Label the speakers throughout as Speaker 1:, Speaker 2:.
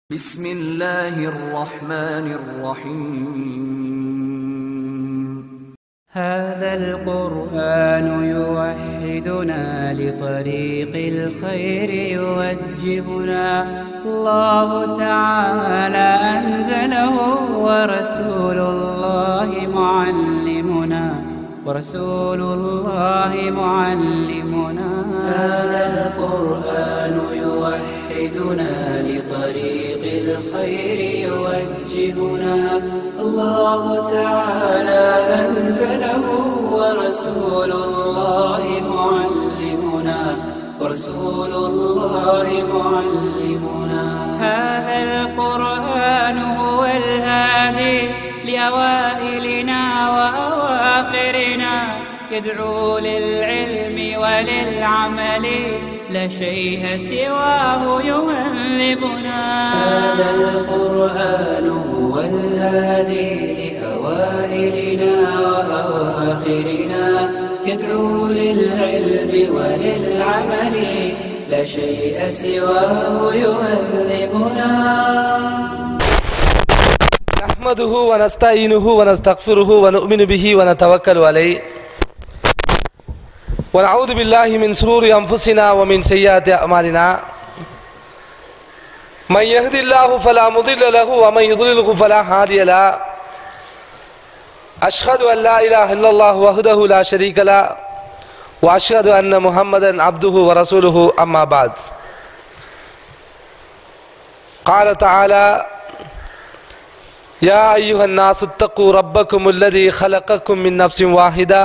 Speaker 1: بسم الله الرحمن الرحيم
Speaker 2: هذا القرآن يوحدنا لطريق الخير يوجهنا الله تعالى أنزله ورسول الله معلمنا ورسول الله معلمنا هذا القرآن يوحدنا لطريق الخير يوجهنا الله تعالى أنزله ورسول الله معلمنا ورسول الله معلمنا هذا القرآن هو الهادي لأوائلنا وأواخرنا يدعو للعلم وللعمل لا شيء سواه يهذبنا هذا القرآن هو الهادي لأوائلنا وأواخرنا يدعو للعلم وللعمل لا شيء سواه يهذبنا
Speaker 3: نحمده ونستعينه ونستغفره ونؤمن به ونتوكل عليه ونعوذ بالله من شرور أنفسنا ومن سيئات أعمالنا من يهد الله فلا مضل له ومن يضلله فلا هادي له أشهد أن لا إله إلا الله وحده لا شريك له وأشهد أن محمدا عبده ورسوله أما بعد قال تعالى يا أيها الناس اتقوا ربكم الذي خلقكم من نفس واحدة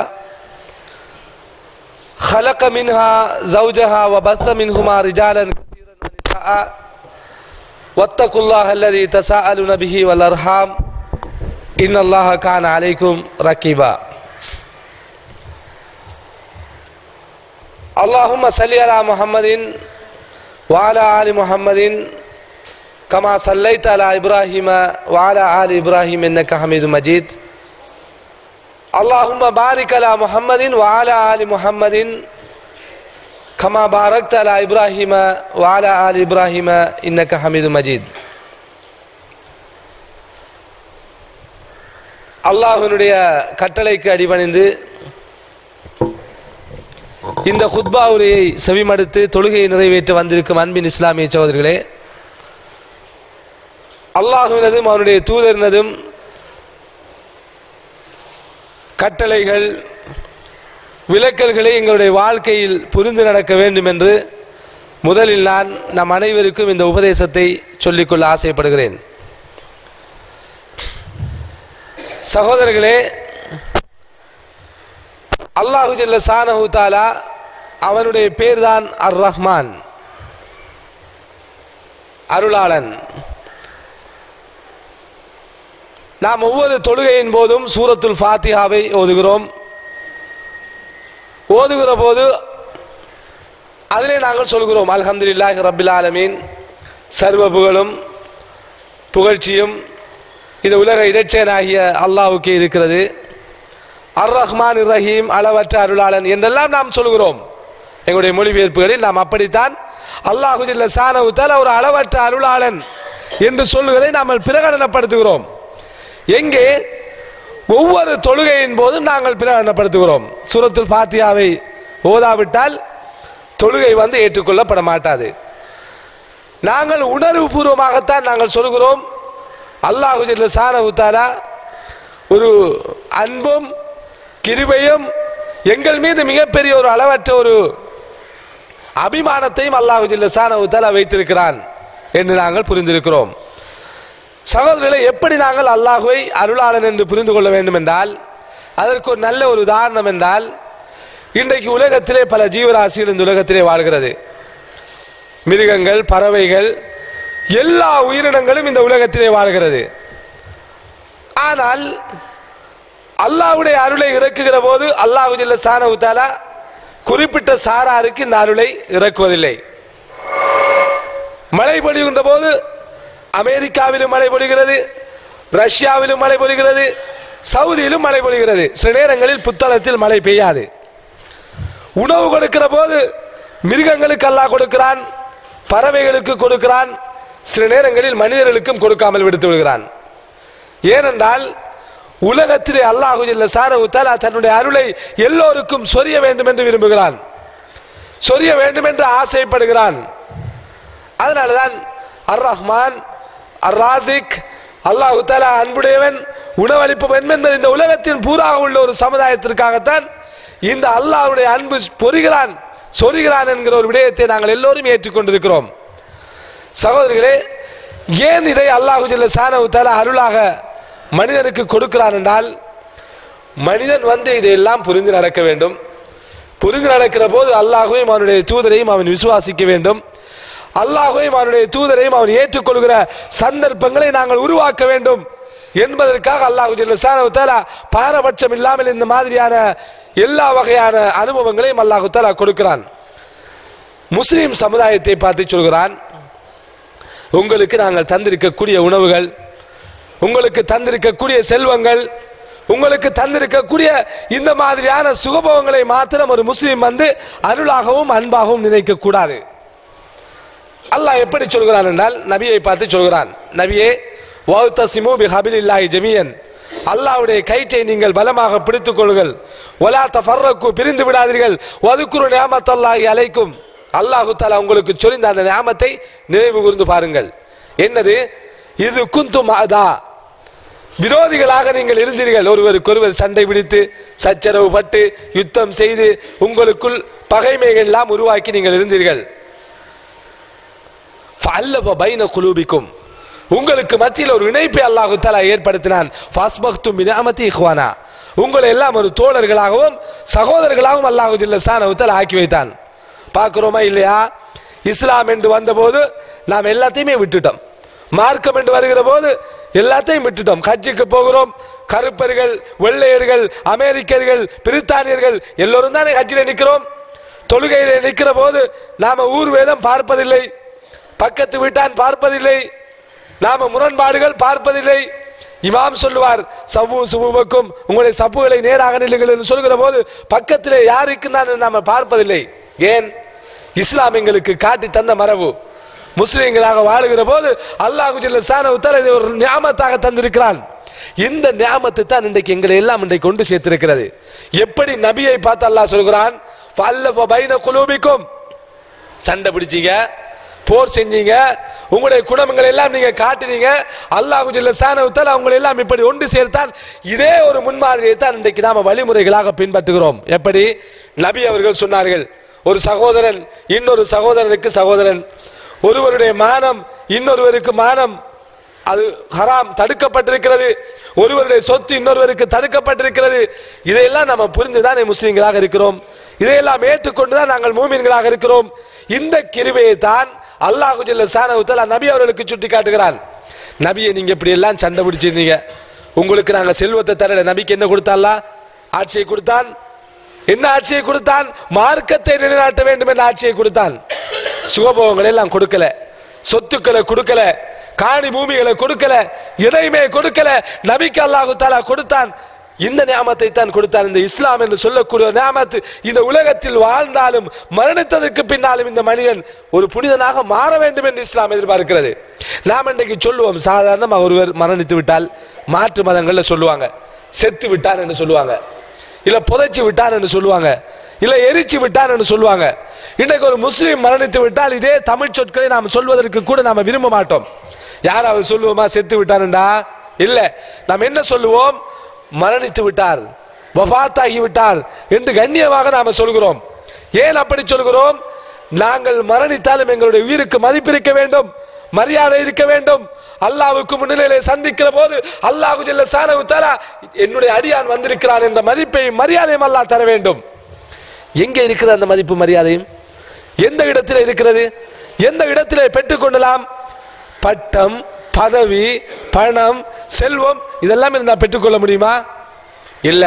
Speaker 3: خلق منها زوجها وبث منهما رجالا كثيرا ونساء واتقوا الله الذي تساءلون به والأرحام إن الله كان عليكم رقيبا اللهم صل على محمد وعلى آل محمد كما صليت على إبراهيم وعلى آل إبراهيم إنك حميد مجيد اللهم بارك على محمد وعلى آل محمد كما باركت على إبراهيم وعلى آل إبراهيم إنك حميد مجيد அல்லாஹ்வினுடைய கட்டளைக்கு அடிபணிந்து இந்த குத்பா உரையை செவிமடுத்து தொழுகையை நிறைவேற்ற வந்திருக்கும் அன்பின் இஸ்லாமிய சகோதரர்களே அல்லாஹுவினதும் அவனுடைய தூதரினதும் கட்டளைகள் விலக்கல்களை எங்களுடைய வாழ்க்கையில் புரிந்து நடக்க வேண்டும் என்று முதலில் நான் நம் அனைவருக்கும் இந்த உபதேசத்தை சொல்லிக்கொள்ள ஆசைப்படுகிறேன் சகோதரர்களே அல்லாஹு ஜல்ல சானஹு தாலா அவனுடைய பேர்தான் அர் ரஹ்மான் அருளாளன் நாம் ஒவ்வொரு தொழுகையின் போதும் சூரத்துல் ஃபாத்திஹாவை ஓதுகிறோம் ஓதுகிற போது அதிலே நாங்கள் சொல்கிறோம் அல்ஹம்துலில்லாஹி ரபில் ஆலமீன் சர்வ புகழும் புகழ்ச்சியும் இது உலக இறைச்சனாகிய அல்லாஹுக்கு இருக்கிறது அர் ரஹ்மான் ரஹீம் அளவற்ற அருளாளன் என்றெல்லாம் நாம் சொல்கிறோம் எங்களுடைய மொழிபெயர்ப்புகளில் நாம் அப்படித்தான் அல்லாஹு ஜல்ல சானவுத்தால் ஒரு அளவற்ற அருளாளன் என்று சொல்லுவதை நாம் பிரகடனப்படுத்துகிறோம் எங்கே ஒவ்வொரு தொழுகையின் போதும் நாங்கள் பிரகடனப்படுத்துகிறோம் சூரத்துல் பாத்தியாவை ஓதாவிட்டால் தொழுகை வந்து ஏற்றுக்கொள்ளப்பட மாட்டாது நாங்கள் உணர்வு பூர்வமாகத்தான் நாங்கள் சொல்கிறோம் அல்லாஹு ஜல்ல சானவுத்தாலா ஒரு அன்பும் கிருபையும் எங்கள் மீது மிகப்பெரிய ஒரு அளவற்ற ஒரு அபிமானத்தையும் அல்லாஹு ஜல்ல சானவுத்தாலா வைத்திருக்கிறான் என்று நாங்கள் புரிந்திருக்கிறோம் சகோதரர்களை எப்படி நாங்கள் அல்லாஹுவை அருளாளன் என்று புரிந்து கொள்ள வேண்டும் என்றால் அதற்கு ஒரு நல்ல ஒரு உதாரணம் என்றால் இன்றைக்கு உலகத்திலே பல ஜீவராசிகள் இந்த உலகத்திலே வாழ்கிறது மிருகங்கள் பறவைகள் எல்லா உயிரினங்களும் இந்த உலகத்திலே வாழ்கிறது ஆனால் அல்லாஹ்வுடைய அருளை இறக்குகிற போது அல்லாஹு ஜல்ல சானவுத்தாலா குறிப்பிட்ட சாராருக்கு இந்த அருளை இறக்குவதில்லை மழை பொழிகின்ற போது அமெரிக்காவிலும் மழை பொழிகிறது ரஷ்யாவிலும் மழை பொழிகிறது சவுதியிலும் மழை பொழிகிறது சில நேரங்களில் புத்தளத்தில் மழை பெய்யாது உணவு கொடுக்கிற போது மிருகங்களுக்கு அல்லாஹ் கொடுக்கிறான் பறவைகளுக்கு கொடுக்கிறான் சில நேரங்களில் மனிதர்களுக்கும் கொடுக்காமல் விடுத்து விடுகிறான் ஏனென்றால் உலகத்திலே அல்லாஹு ஜல்ல ஷானஹு தஆலா தன்னுடைய அருளை எல்லோருக்கும் சொரிய வேண்டும் என்று விரும்புகிறான் சொரிய வேண்டும் என்று ஆசைப்படுகிறான் அதனாலதான் அர் ரஹ்மான் அர் ராசிக் அல்லாஹு தாலா அன்புடையவன் உணவளிப்பவன் என்பது இந்த உலகத்தின் பூராக உள்ள ஒரு சமுதாயத்திற்காகத்தான் இந்த அல்லாஹ்வுடைய அன்பு பொறுகிறான் சொரிகிறான் என்கிற ஒரு விடயத்தை நாங்கள் எல்லோரும் ஏற்றுக்கொண்டிருக்கிறோம் சகோதரிகளே ஏன் இதை அல்லாஹு ஜல்ல ஷானஹு தஆலா அருளாக மனிதனுக்கு கொடுக்கிறான் என்றால் மனிதன் வந்து இதையெல்லாம் புரிந்து நடக்க வேண்டும் புரிந்து நடக்கிற போது அல்லாஹுவையும் அவனுடைய தூதரையும் அவன் விசுவாசிக்க வேண்டும் அல்லாஹுவையும் அவனுடைய தூதரையும் அவன் ஏற்றுக்கொள்கிற சந்தர்ப்பங்களை நாங்கள் உருவாக்க வேண்டும் என்பதற்காக அல்லாஹு ஜல்ல ஷானஹு தஆலா பாரபட்சம் இல்லாமல் இந்த மாதிரியான எல்லா வகையான அனுபவங்களையும் அல்லாஹு தஆலா கொடுக்கிறான் முஸ்லிம் சமுதாயத்தை பார்த்து சொல்கிறான் உங்களுக்கு நாங்கள் தந்திருக்கக்கூடிய உணவுகள் உங்களுக்கு தந்திருக்கக்கூடிய செல்வங்கள் உங்களுக்கு தந்திருக்கக்கூடிய இந்த மாதிரியான சுகபோகங்களை மாத்திரம் ஒரு முஸ்லீம் வந்து அருளாகவும் அன்பாகவும் நினைக்க கூடாது அல்லாஹ் எப்படி சொல்கிறான் என்றால் நபியை பார்த்து சொல்கிறான் நபியே வௌத்தசிமு பி ஹபிலில்லாஹி ஜமியன் அல்லாஹ்வுடைய கயிற்றை நீங்கள் பலமாக பிடித்துக் கொள்ளுங்கள் ஒலா தஃபர்ரக்கு பிரிந்து விடாதீர்கள் வதுக்குரு நியாமத்தல்லாஹி அலைக்கும் அல்லாஹு தஆலா உங்களுக்கு சொரிந்த அந்த நியாமத்தை நினைவு கூர்ந்து பாருங்கள் என்னது இது குந்து மாதா விரோதிகளாக நீங்கள் இருந்தீர்கள் ஒருவருக்கொருவர் சண்டை பிடித்து சச்சரவு பட்டு யுத்தம் செய்து உங்களுக்குள் பகைமைகள் எல்லாம் உருவாக்கி நீங்கள் இருந்தீர்கள் ஃபஅல்லஃப பைன குலூபிக்கும் உங்களுக்கு மத்தியில் ஒரு இணைப்பை அல்லாஹு தஆலா ஏற்படுத்தினான் ஃபாஸ்பக்தும் பினிஅமதி இஹ்வானா உங்களை எல்லாம் ஒரு தோழர்களாகவும் சகோதரர்களாகவும் அல்லாஹு ஜல்ல ஷானஹு தஆலா ஆக்கி வைத்தான் பார்க்கிறோமா இல்லையா இஸ்லாம் என்று வந்தபோது நாம் எல்லாத்தையுமே விட்டுட்டோம் மார்க்கம் என்று வருகிற போது எல்லாத்தையும் விட்டுட்டோம் ஹஜ்ஜுக்கு போகிறோம் கருப்பர்கள் வெள்ளையர்கள் அமெரிக்கர்கள் பிரித்தானியர்கள் எல்லோரும் தானே ஹஜ்ஜில் நிற்கிறோம் தொழுகையிலே நிற்கிற போது நாம ஊர் வேதம் பார்ப்பதில்லை பக்கத்து வீட்டான் பார்ப்பதில்லை நாம முரண்பாடுகள் பார்ப்பதில்லை இமாம் சொல்லுவார் சவ்வு சுபுவுக்கும் உங்களுடைய சப்புகளை நேராக நில்லுங்கள் என்று சொல்கிற போது பக்கத்திலே யாருக்கு நான் நாம பார்ப்பதில்லை ஏன் இஸ்லாம் எங்களுக்கு காட்டி தந்த மரபு முஸ்லிம்களாக வாழுகிற போது அல்லாஹு ஜல்ல ஷானஹு தஆலா இதை ஒரு நியாமத்தாக தந்திருக்கிறான் இந்த நியாமத்தை தான் இன்றைக்கு எங்களை எல்லாம் இன்றைக்கு கொண்டு சேர்த்திருக்கிறது எப்படி நபியை பார்த்து அல்லாஹ் சொல்கிறான் ஃபல்லஃப பைன குலூபிக்கும் சண்டை பிடிச்சீங்க போர் செஞ்சீங்க உங்களுடைய குடும்பங்கள் எல்லாம் நீங்க காட்டினீங்க அல்லாஹு ஜல்ல ஷானஹு தஆலா உங்களை எல்லாம் இப்படி ஒன்று சேர்த்தான் இதே ஒரு முன்மாதிரியை தான் இன்றைக்கு நாம வழிமுறைகளாக பின்பற்றுகிறோம் எப்படி நபி அவர்கள் சொன்னார்கள் ஒரு சகோதரன் இன்னொரு சகோதரனுக்கு சகோதரன் ஒருவருடைய மானம் இன்னொருவருக்கு மானம் அது ஹராம் தடுக்கப்பட்டிருக்கிறது ஒருவருடைய சொத்து இன்னொருவருக்கு தடுக்கப்பட்டிருக்கிறது இதையெல்லாம் நம்ம புரிந்துதான் முஸ்லிம்களாக இருக்கிறோம் இதையெல்லாம் ஏற்றுக்கொண்டுதான் நாங்கள் மூமின்களாக இருக்கிறோம் இந்த கிருபையை தான் அல்லாஹு ஜல்ல ஷானஹு தஆலா நபி அவர்களுக்கு சுட்டி காட்டுகிறான் நபியை நீங்க இப்படி எல்லாம் சண்டை பிடிச்சிருந்தீங்க உங்களுக்கு நாங்க செல்வத்தை தரல நபிக்கு என்ன கொடுத்தாலா ஆட்சியை கொடுத்தான் என்ன ஆட்சியை கொடுத்தான் மார்க்கத்தை நிலைநாட்ட வேண்டும் என்ற ஆட்சியை கொடுத்தான் சுகபோகங்களை எல்லாம் கொடுக்கல சொத்துக்களை கொடுக்கல காணி பூமிகளை கொடுக்கல எதையுமே கொடுக்கல நபிக்கு அல்லாஹு தாலா கொடுத்தான் இந்த நியாமத்தை தான் கொடுத்தான் இந்த இஸ்லாம் என்று சொல்லக்கூடிய ஒரு நியாமத்து இந்த உலகத்தில் வாழ்ந்தாலும் மரணித்ததற்கு பின்னாலும் இந்த மனிதன் ஒரு புனிதனாக மாற வேண்டும் என்று இஸ்லாம் எதிர்பார்க்கிறது நாம் இன்றைக்கு சொல்லுவோம் சாதாரணமாக ஒருவர் மரணித்து விட்டால் மாற்று மதங்கள்ல சொல்லுவாங்க செத்து விட்டான் என்று சொல்லுவாங்க இல்ல புதைச்சு விட்டான் என்று சொல்லுவாங்க இல்ல எரிச்சு விட்டான் என்று சொல்லுவாங்க இன்றைக்கு ஒரு முஸ்லீம் மரணித்து விட்டால் இதே தமிழ் சொற்களை நாம் சொல்வதற்கு கூட நாம விரும்ப மாட்டோம் யாராவது சொல்லுவோமா செத்து விட்டான்டா இல்ல நாம் என்ன சொல்லுவோம் மரணித்து விட்டார் வபாத்தாகி விட்டார் என்று கண்ணியமாக நாம சொல்கிறோம் ஏன் அப்படி சொல்கிறோம் நாங்கள் மரணித்தாலும் எங்களுடைய உயிருக்கு மதிப்பு இருக்க வேண்டும் மரியாதை இருக்க வேண்டும் அல்லாவுக்கு முன்னிலையிலே சந்திக்கிற போது அல்லாஹு ஜல்ல ஷானஹு தஆலா என்னுடைய அடியான் வந்திருக்கிறான் என்ற மதிப்பையும் மரியாதையும் அல்லாஹ் தர வேண்டும் எங்கே இருக்கிறது அந்த மதிப்பு மரியாதையும் எந்த இடத்தில் இருக்கிறது எந்த இடத்திலே பெற்றுக்கொள்ளலாம் பட்டம் பதவி பணம் செல்வம் இதெல்லாம் இருந்தா பெற்றுக்கொள்ள முடியுமா இல்ல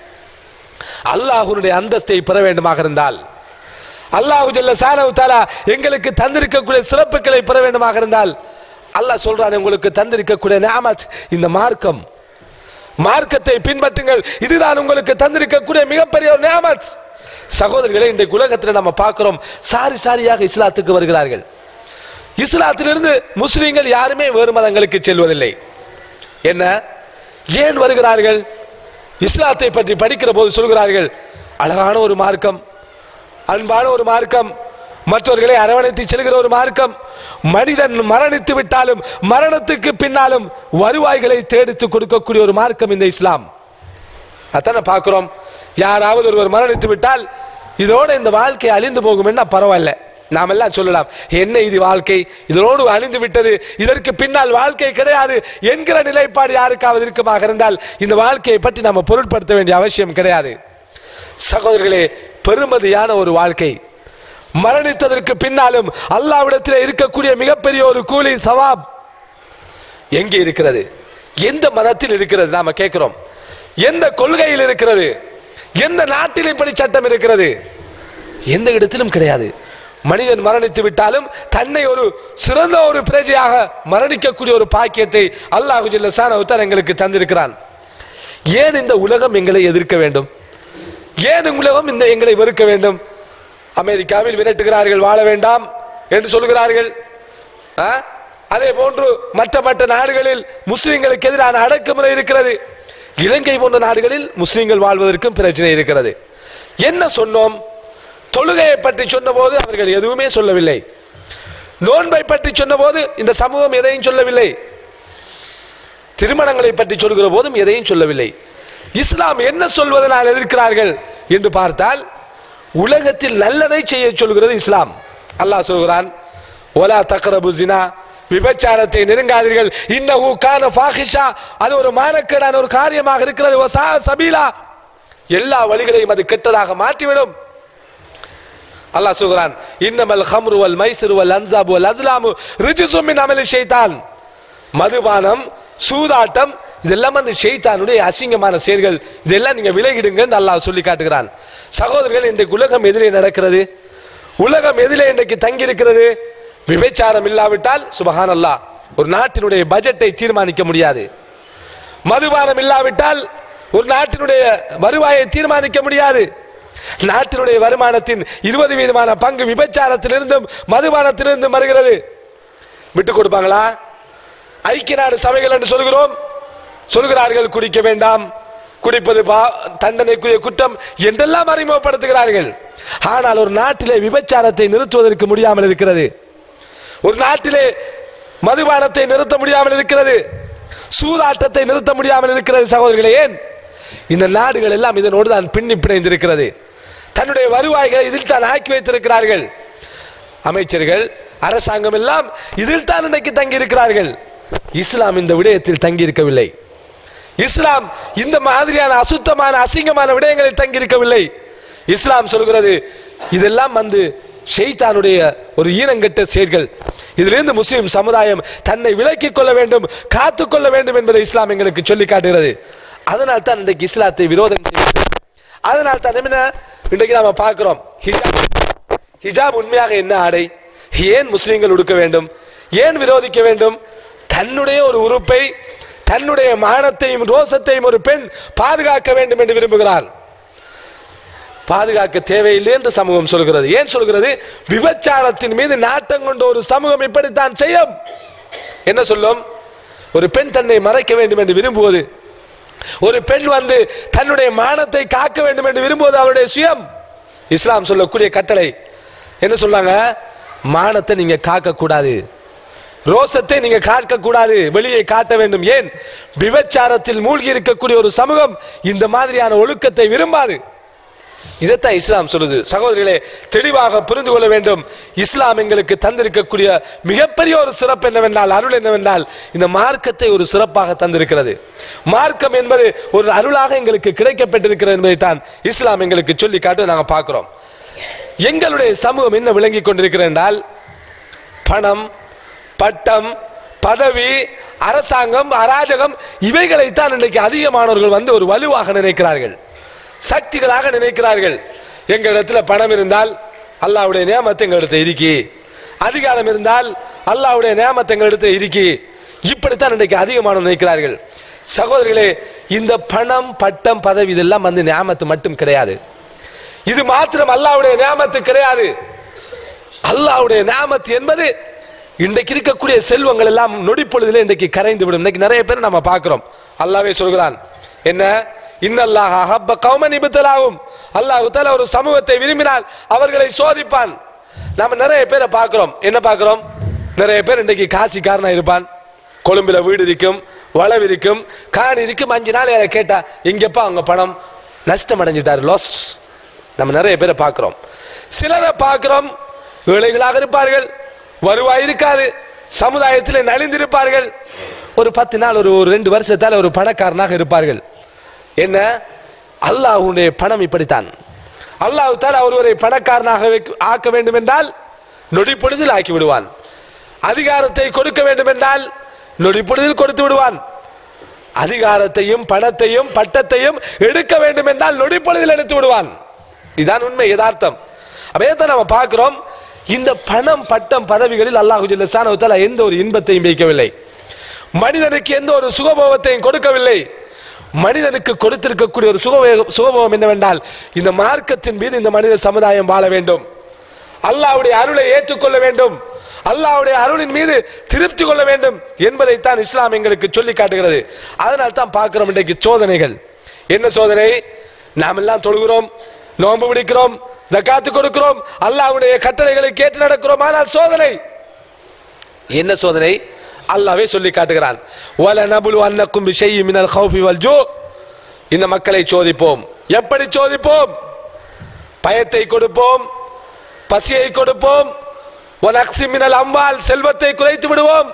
Speaker 3: அல்லாஹ்வுடைய அந்தஸ்தை பெற வேண்டுமாக இருந்தால் அல்லாஹு ஜல்ல ஷானஹு தஆலா எங்களுக்கு தந்திருக்கக்கூடிய சிறப்புகளை பெற வேண்டுமாக இருந்தால் அல்லாஹ் சொல்றான் உங்களுக்கு தந்திருக்கக்கூடிய நியாமத் இந்த மார்க்கம் மார்க்கத்தை பின்பற்றுங்கள் இதுதான் உங்களுக்கு தந்திருக்கக்கூடிய மிகப்பெரிய ஒரு நியாமத் சகோதரர்களை இன்றைக்கு உலகத்தில் நம்ம பார்க்கிறோம் சாரி சாரியாக இஸ்லாத்துக்கு வருகிறார்கள் இஸ்லாத்திலிருந்து முஸ்லிம்கள் யாருமே வேறு மதங்களுக்கு செல்வதில்லை என்ன ஏன் வருகிறார்கள் இஸ்லாத்தை பற்றி படிக்கிற போது சொல்கிறார்கள் அழகான ஒரு மார்க்கம் அன்பான ஒரு மார்க்கம் மற்றவர்களை அரவணைத்து செல்கிற ஒரு மார்க்கம் மனிதன் மரணித்து விட்டாலும் மரணத்துக்கு பின்னாலும் வருவாய்களை தேடித்து கொடுக்கக்கூடிய ஒரு மார்க்கம் இந்த இஸ்லாம் அதானே பார்க்கிறோம் யாராவது ஒருவர் மரணித்து விட்டால் இதோட இந்த வாழ்க்கை அழிந்து போகும் என்ன பரவாயில்ல நாம் எல்லாம் சொல்லலாம் என்ன இது வாழ்க்கை இதனோடு அழிந்து விட்டது இதற்கு பின்னால் வாழ்க்கை கிடையாது என்கிற நிலைப்பாடு யாருக்காவது இருக்குமாக இருந்தால் இந்த வாழ்க்கையை பற்றி நாம் பொருட்படுத்த வேண்டிய அவசியம் கிடையாது சகோதரர்களே பெருமதியான ஒரு வாழ்க்கை மரணித்ததற்கு பின்னாலும் அல்லாவிடத்தில் இருக்கக்கூடிய மிகப்பெரிய ஒரு கூலி சவாப் எங்கே இருக்கிறது எந்த மதத்தில் இருக்கிறது நாம கேட்கிறோம் எந்த கொள்கையில் இருக்கிறது எந்த நாட்டில் இப்படி சட்டம் இருக்கிறது எந்த இடத்திலும் கிடையாது மனிதன் மரணித்து விட்டாலும் தன்னை ஒரு சிறந்த ஒரு பிரஜையாக மரணிக்கக்கூடிய ஒரு பாக்கியத்தை அல்லாஹு ஜில்லசான உத்தர் எங்களுக்கு தந்திருக்கிறான் ஏன் இந்த உலகம் எங்களை எதிர்க்க வேண்டும் ஏன் உலகம் இந்த எங்களை வெறுக்க வேண்டும் அமெரிக்காவில் விரட்டுகிறார்கள் வாழ வேண்டாம் என்று சொல்கிறார்கள் ஆ? அதே போன்று மற்ற மற்ற நாடுகளில் முஸ்லிம்களுக்கு எதிரான அடக்குமுறை இருக்கிறது இலங்கை போன்ற நாடுகளில் முஸ்லிம்கள் வாழ்வதற்கும் பிரச்சனை இருக்கிறது என்ன சொன்னோம் தொழுகையை பற்றி சொன்னபோது அவர்கள் எதுவுமே சொல்லவில்லை நோன்பை பற்றி சொன்னபோது இந்த சமூகம் எதையும் சொல்லவில்லை திருமணங்களை பற்றி சொல்கிற போதும் எதையும் சொல்லவில்லை இஸ்லாம் என்ன சொல்வதனால் எதிர்க்கிறார்கள் என்று பார்த்தால் உலகத்தில் நல்லதை செய்ய சொல்கிறது இஸ்லாம் அல்லாஹ் சொல்கிறான் ஒலா தக்ரபு ஜினா விபச்சாரத்தை நெருங்காதீர்கள் இன்னஹு கான ஃபாஹிஷா அது ஒரு மானக்கேடான ஒரு காரியமாக இருக்கிறது வசா சபீலா எல்லா வழிகளையும் அது கெட்டதாக மாற்றிவிடும் அல்லாஹ் சொல்கிறான் இன்னமல் ஹம்ரு வல் மைசிறு வல் அன்சாபு வல் அஸ்லாமு ரிஜிசும் மின் அமலி ஷைத்தான் மதுபானம் சூதாட்டம் இதெல்லாம் வந்து ஷெய்தானுடைய அசிங்கமான செயல்கள் இதெல்லாம் நீங்க விலகிடுங்கன்னு அல்லாஹ் சொல்லி காட்டுகிறான் சகோதரர்கள் இன்றைக்கு உலகம் எதிலே நடக்கிறது உலகம் எதிலே இன்றைக்கு தங்கி இருக்கிறது விபச்சாரம் இல்லாவிட்டால் சுபஹான் அல்லாஹ் ஒரு நாட்டினுடைய பட்ஜெட்டை தீர்மானிக்க முடியாது மதுபானம் இல்லாவிட்டால் ஒரு நாட்டினுடைய வருவாயை தீர்மானிக்க முடியாது நாட்டினுடைய வருமானத்தின் இருபது வீதமான பங்கு விபச்சாரத்திலிருந்தும் மதுபானத்திலிருந்தும் வருகிறது விட்டு கொடுப்பாங்களா ஐக்கிய நாடு சபைகள் என்று சொல்கிறோம் சொல்கிறார்கள் குடிக்க வேண்டாம் குடிப்பது பா- தண்டனைக்குரிய குற்றம் என்றெல்லாம் அறிமுகப்படுத்துகிறார்கள் ஆனால் ஒரு நாட்டிலே விபச்சாரத்தை நிறுத்துவதற்கு முடியாமல் இருக்கிறது ஒரு நாட்டிலே மதுபானத்தை நிறுத்த முடியாமல் இருக்கிறது சூதாட்டத்தை நிறுத்த முடியாமல் இருக்கிறது சகோதரர்களே ஏன் இந்த நாடுகள் எல்லாம் இதனோடு தான் பின்னி பிணைந்திருக்கிறது தன்னுடைய வருவாய்களை இதில் தான் ஆக்கி வைத்திருக்கிறார்கள் அமைச்சர்கள் அரசாங்கம் எல்லாம் இதில் தான் இன்றைக்கு தங்கி இருக்கிறார்கள் இஸ்லாம் இந்த விடயத்தில் தங்கி இருக்கவில்லை இஸ்லாம் இந்த மாதிரியான அசுத்தமான அசிங்கமான விடயங்களில் தங்கி இருக்கவில்லை இஸ்லாம் சொல்கிறது இதெல்லாம் வந்து ஷெய்தானுடைய ஒரு ஈனங்கெட்ட செயல்கள் இதிலிருந்து முஸ்லிம் சமுதாயம் தன்னை விலக்கிக் கொள்ள வேண்டும் காத்துக் கொள்ள வேண்டும் என்பதை இஸ்லாம் எங்களுக்கு சொல்லி காட்டுகிறது அதனால் தான் இன்றைக்கு இஸ்லாத்தை விரோதம் செய்கிறது அதனால் தான் என்ன இன்றைக்கு நாம பார்க்கிறோம் ஹிஜாப் ஹிஜாப் உண்மையாக என்ன ஆடை ஏன் முஸ்லிம்கள் உடுக்க வேண்டும் ஏன் விரோதிக்க வேண்டும் தன்னுடைய ஒரு உறுப்பை தன்னுடைய மானத்தையும் ரோசத்தையும் ஒரு பெண் பாதுகாக்க வேண்டும் என்று விரும்புகிறார் பாதுகாக்க தேவையில்லை என்று சமூகம் சொல்கிறது ஏன் சொல்கிறது விபச்சாரத்தின் மீது நாட்டம் கொண்ட ஒரு சமூகம் இப்படித்தான் செய்யும் என்ன சொல்லும் ஒரு பெண் தன்னை மறைக்க வேண்டும் என்று விரும்புவது ஒரு பெண் வந்து தன்னுடைய மானத்தை காக்க வேண்டும் என்று விரும்புவது அவருடைய சுயம் இஸ்லாம் சொல்லக்கூடிய கட்டளை என்ன சொன்னாங்க மானத்தை நீங்க காக்க கூடாது ரோசத்தை நீங்க காக்க கூடாது வெளியே காட்ட வேண்டும் ஏன் விபச்சாரத்தில் மூழ்கி இருக்கக்கூடிய ஒரு சமூகம் இந்த மாதிரியான ஒழுக்கத்தை விரும்பாது இதைத்தான் இஸ்லாம் சொல்லுது சகோதரிகளே தெளிவாக புரிந்து கொள்ள வேண்டும் இஸ்லாம் எங்களுக்கு தந்திருக்கக்கூடிய மிகப்பெரிய ஒரு சிறப்பு என்னவென்றால் அருள் என்னவென்றால் இந்த மார்க்கத்தை ஒரு சிறப்பாக தந்திருக்கிறது மார்க்கம் என்பது ஒரு அருளாக எங்களுக்கு கிடைக்கப்பட்டிருக்கிறது என்பதைத்தான் இஸ்லாம் எங்களுக்கு சொல்லி காட்டு நாங்க பார்க்கிறோம் எங்களுடைய சமூகம் என்ன விளங்கி கொண்டிருக்கிறது என்றால் பணம் பட்டம் பதவி அரசாங்கம் அராஜகம் இவைகளைத்தான் இன்றைக்கு அதிகமானவர்கள் வந்து ஒரு வலுவாக நினைக்கிறார்கள் சக்திகளாக நினைக்கிறார்கள் எங்க இடத்துல பணம் இருந்தால் அல்லாவுடைய நியமத்தை எங்க இடத்துல இருக்கி அதிகாரம் இருந்தால் அல்லாவுடைய நியமத்தை எங்க இடத்துல இருக்கி இப்படித்தான் இன்றைக்கு அதிகமானவர் நினைக்கிறார்கள் சகோதரிகளே இந்த பணம் பட்டம் பதவி இதெல்லாம் வந்து நியாமத்து மட்டும் கிடையாது இது மாத்திரம் அல்லாவுடைய நியாமத்து கிடையாது அல்லாஹ்வுடைய நாமத் என்பது இன்றைக்கு இருக்கக்கூடிய செல்வங்கள் எல்லாம் நொடிப்பொழுதில் இன்றைக்கு கரைந்து விடும் இன்னைக்கு நிறைய பேர் நம்ம பார்க்கிறோம் அல்லாவே சொல்கிறான் என்ன இன்னல்லாஹ் அஹப்ப கௌமன் இபத்தலாகும் அல்லாஹ் தஆலா ஒரு சமூகத்தை விரும்பினால் அவர்களை சோதிப்பான் நாம நிறைய பேரை பார்க்கிறோம் என்ன பார்க்கிறோம் நிறைய பேர் இன்றைக்கு காசிக்காரனா இருப்பான் கொழும்புல வீடு இருக்கும் வளவு இருக்கும் காணி இருக்கும் அஞ்சு நாள் யாரை கேட்டா எங்கப்பா அவங்க பணம் நஷ்டம் அடைஞ்சிட்டாரு லாஸ் நம்ம நிறைய பேரை பார்க்கிறோம் சிலரை பார்க்கிறோம் ஏழைகளாக இருப்பார்கள் வருவாய் இருக்காது சமுதாயத்தில் நலிந்திருப்பார்கள் ஒரு பத்து நாள் ஒரு ஒரு ரெண்டு வருஷத்தால் ஒரு பணக்காரனாக இருப்பார்கள் என்ன அல்லாஹ்வுடைய பணம் இப்படித்தான் அல்லாஹ் தால ஒருவரை பணக்காரனாக வைக்க- ஆக்க வேண்டும் என்றால் நொடி பொழுதில் ஆக்கி விடுவான் அதிகாரத்தை கொடுக்க வேண்டும் என்றால் நொடி பொழுதில் கொடுத்து விடுவான் அதிகாரத்தையும் பணத்தையும் பட்டத்தையும் எடுக்க வேண்டும் என்றால் நொடி பொழுதில் எடுத்து விடுவான் இதான் உண்மை யதார்த்தம் அதைத்தான் நம்ம பார்க்கிறோம் இந்த பணம் பட்டம் பதவிகளில் அல்லாஹு ஜல்லஷானஹு தஆலா எந்த ஒரு இன்பத்தையும் வைக்கவில்லை மனிதனுக்கு எந்த ஒரு சுகபோகத்தையும் கொடுக்கவில்லை மனிதனுக்கு கொடுத்திருக்கக்கூடிய ஒரு சுகபோக சுகபோகம் என்னவென்றால் இந்த மார்க்கத்தின் மீது இந்த மனித சமுதாயம் வாழ வேண்டும் அல்லாஹ்வுடைய அருளை ஏற்றுக்கொள்ள வேண்டும் அல்லாஹ்வுடைய அருளின் மீது திருப்தி கொள்ள வேண்டும் என்பதைத்தான் இஸ்லாம் எங்களுக்கு சொல்லி காட்டுகிறது அதனால் தான் பார்க்கிறோம் இன்றைக்கு சோதனைகள் என்ன சோதனை நாம் எல்லாம் தொழுகிறோம் நோன்பு பிடிக்கிறோம் ஜக்காத்து கொடுக்கிறோம் அல்லாஹ்வுடைய கட்டளைகளை கேட்டு நடக்கிறோம் ஆனால் சோதனை என்ன சோதனை அல்லாஹ்வே சொல்லி காட்டுகிறான் வல நபுலு அன்னக்கும் பிஷைஇ மினல் ஹௌஃபி வல் ஜூ இந்த மக்களை சோதிப்போம் எப்படி சோதிப்போம் பயத்தை கொடுப்போம் பசியை கொடுப்போம் வலக்ஸி மினல் அம்வால் செல்வத்தை குறைத்து விடுவோம்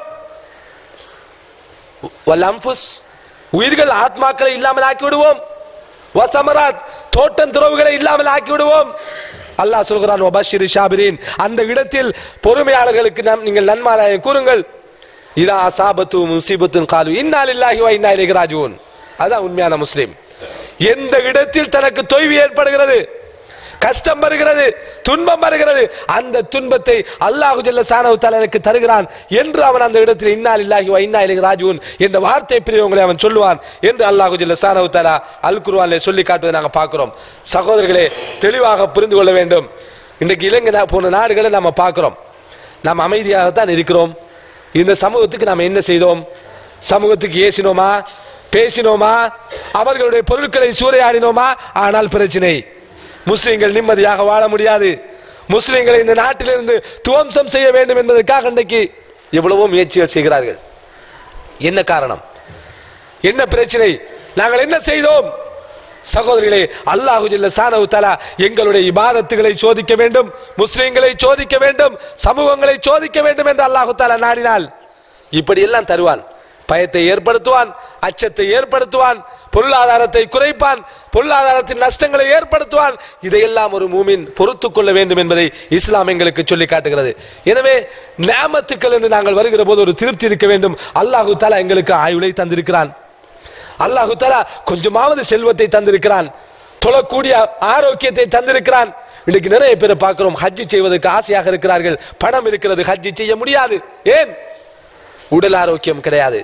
Speaker 3: வல் அன்ஃபுஸ் உயிர்கள் ஆத்மாக்களை இல்லாமல் ஆக்கி விடுவோம் வசமராத் தோட்டம் துறவுகளை இல்லாமல் ஆக்கி விடுவோம் அல்லாஹ் சொல்கிறான் வபஷிர் ஷாபிரின் அந்த இடத்தில் பொறுமையாளர்களுக்கு நாம் நீங்கள் நன்மாராயம் கூறுங்கள் இதா அசாபத்து முசீபத்துன் காலு இன்னா லில்லாஹி வ இன்னா இலைஹி ராஜிஊன் அதான் உண்மையான முஸ்லிம் எந்த இடத்தில் தனக்கு தொய்வு ஏற்படுகிறது கஷ்டம் வருகிறது துன்பம் வருகிறது அந்த துன்பத்தை அல்லாஹு ஜல்ல சானவு எனக்கு தருகிறான் என்று அவன் அந்த இடத்தில் இன்னால் இல்லாஹி வ இன்னா இலைஹி ராஜிஊன் என்ற வார்த்தை பிரியவங்களை அவன் சொல்லுவான் என்று அல்லாஹு ஜல்ல சானவு தஆலா அல் குர்ஆனிலே சொல்லி காட்டுவதை நாங்கள் பார்க்கிறோம் சகோதரர்களே தெளிவாக புரிந்து கொள்ள வேண்டும் இன்றைக்கு இலங்கை நா- போன நாடுகளை நம்ம பார்க்கிறோம் நாம் அமைதியாகத்தான் இருக்கிறோம் இந்த சமூகத்துக்கு நாம் என்ன செய்தோம் சமூகத்துக்கு ஏசினோமா பேசினோமா அவர்களுடைய பொருட்களை சூறையாடினோமா ஆனால் பிரச்சனை முஸ்லிம்கள் நிம்மதியாக வாழ முடியாது முஸ்லிம்களை இந்த நாட்டிலிருந்து துவம்சம் செய்ய வேண்டும் என்பதற்காக இன்றைக்கு எவ்வளவோ முயற்சிகள் செய்கிறார்கள் என்ன காரணம் என்ன பிரச்சனை நாங்கள் என்ன செய்தோம் சகோதரிகளே அல்லாஹு ஜல்ல சானவு தஆலா எங்களுடைய இபாதத்துகளை சோதிக்க வேண்டும் முஸ்லிம்களை சோதிக்க வேண்டும் சமூகங்களை சோதிக்க வேண்டும் என்று அல்லாஹு தஆலா நாடினால் இப்படி எல்லாம் தருவான் பயத்தை ஏற்படுத்துவான் அச்சத்தை ஏற்படுத்துவான் பொருளாதாரத்தை குறைப்பான் பொருளாதாரத்தின் நஷ்டங்களை ஏற்படுத்துவான் இதையெல்லாம் ஒரு மூமின் பொறுத்துக் கொள்ள வேண்டும் என்பதை இஸ்லாம் எங்களுக்கு சொல்லி காட்டுகிறது எனவே நேமத்துக்கள் என்று நாங்கள் வருகிற போது ஒரு திருப்தி இருக்க வேண்டும் அல்லாஹு தஆலா எங்களுக்கு ஆயுளை தந்திருக்கிறான் அல்லாஹு தஆலா கொஞ்சமாவது செல்வத்தை தந்திருக்கிறான் தொழக்கூடிய ஆரோக்கியத்தை தந்திருக்கிறான் இன்னைக்கு நிறைய பேரை பார்க்கிறோம் ஹஜ்ஜி செய்வதற்கு ஆசையாக இருக்கிறார்கள் பணம் இருக்கிறது ஹஜ்ஜி செய்ய முடியாது ஏன் உடல் ஆரோக்கியம் கிடையாது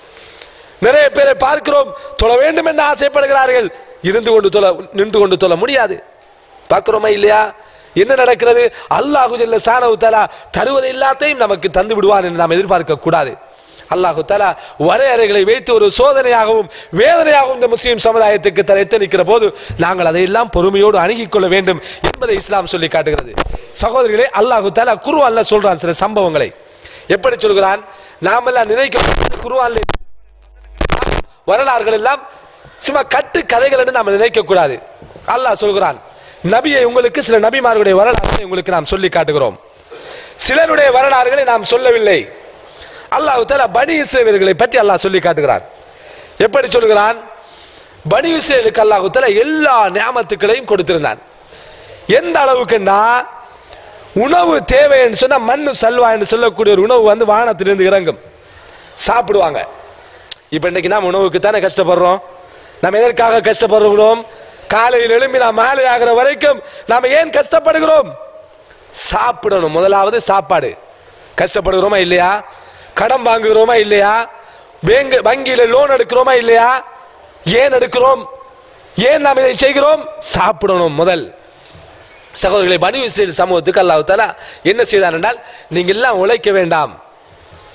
Speaker 3: நிறைய பேரை பார்க்கிறோம் தொழ வேண்டும் என்று ஆசைப்படுகிறார்கள் இருந்து கொண்டு தொழ நின்று கொண்டு தொழ முடியாது பார்க்கிறோமா இல்லையா என்ன நடக்கிறது அல்லாஹு ஜல்ல சானவு தஆலா தருவது எல்லாத்தையும் நமக்கு தந்து விடுவான் என்று நாம் எதிர்பார்க்க கூடாது அல்லாஹு தஆலா வரையறைகளை வைத்து ஒரு சோதனையாகவும் வேதனையாகவும் இந்த முஸ்லிம் சமுதாயத்துக்கு தர எத்தனிக்கிற போது நாங்கள் அதையெல்லாம் பொறுமையோடு அணுகிக் கொள்ள வேண்டும் என்பதை இஸ்லாம் சொல்லி காட்டுகிறது சகோதரிகளே அல்லாஹு தஆலா குர்ஆன்ல சொல்றான் சில சம்பவங்களை எப்படி சொல்கிறான் நாமெல்லாம் நினைக்க குர்ஆன்ல வரலாறுகள் எல்லாம் சும்மா கட்டு கதைகள் என்று நாம் நினைக்க கூடாது அல்லாஹ் சொல்கிறான் நபியை உங்களுக்கு சில நபிமார்களுடைய வரலாறுகளை உங்களுக்கு நாம் சொல்லி காட்டுகிறோம் சிலருடைய வரலாறுகளை நாம் சொல்லவில்லை அல்லாஹ் தஆலா பனி இஸ்ரவேலர்களை பற்றி அல்லாஹ் சொல்லி காட்டுகிறான் எப்படி சொல்கிறான் பனி இஸ்ரவேலுக்கு அல்லாஹ் தஆலா எல்லா நியாமத்துக்களையும் கொடுத்திருந்தான் எந்த அளவுக்குன்னா உணவு தேவை என்று சொன்னா மண்ணு சல்வா என்று சொல்லக்கூடிய ஒரு உணவு வந்து வானத்திலிருந்து இறங்கும் சாப்பிடுவாங்க இப்ப இன்னைக்கு நாம் உணவுக்கு தானே கஷ்டப்படுறோம் நம்ம எதற்காக கஷ்டப்படுகிறோம் காலையில் எழும்பி நாம் மாலை ஆகிற வரைக்கும் நாம ஏன் கஷ்டப்படுகிறோம் சாப்பிடணும் முதலாவது சாப்பாடு கஷ்டப்படுகிறோமா இல்லையா கடன் வாங்குகிறோமா இல்லையா வேங்க வங்கியில லோன் எடுக்கிறோமா இல்லையா ஏன் எடுக்கிறோம் ஏன் நாம் இதை செய்கிறோம் சாப்பிடணும் முதல் சகோதரர்களை பனி இஸ்ரேல் சமூகத்துக்கு அல்லாஹ் தஆலா என்ன செய்தான் என்றால் நீங்க எல்லாம் உழைக்க வேண்டாம்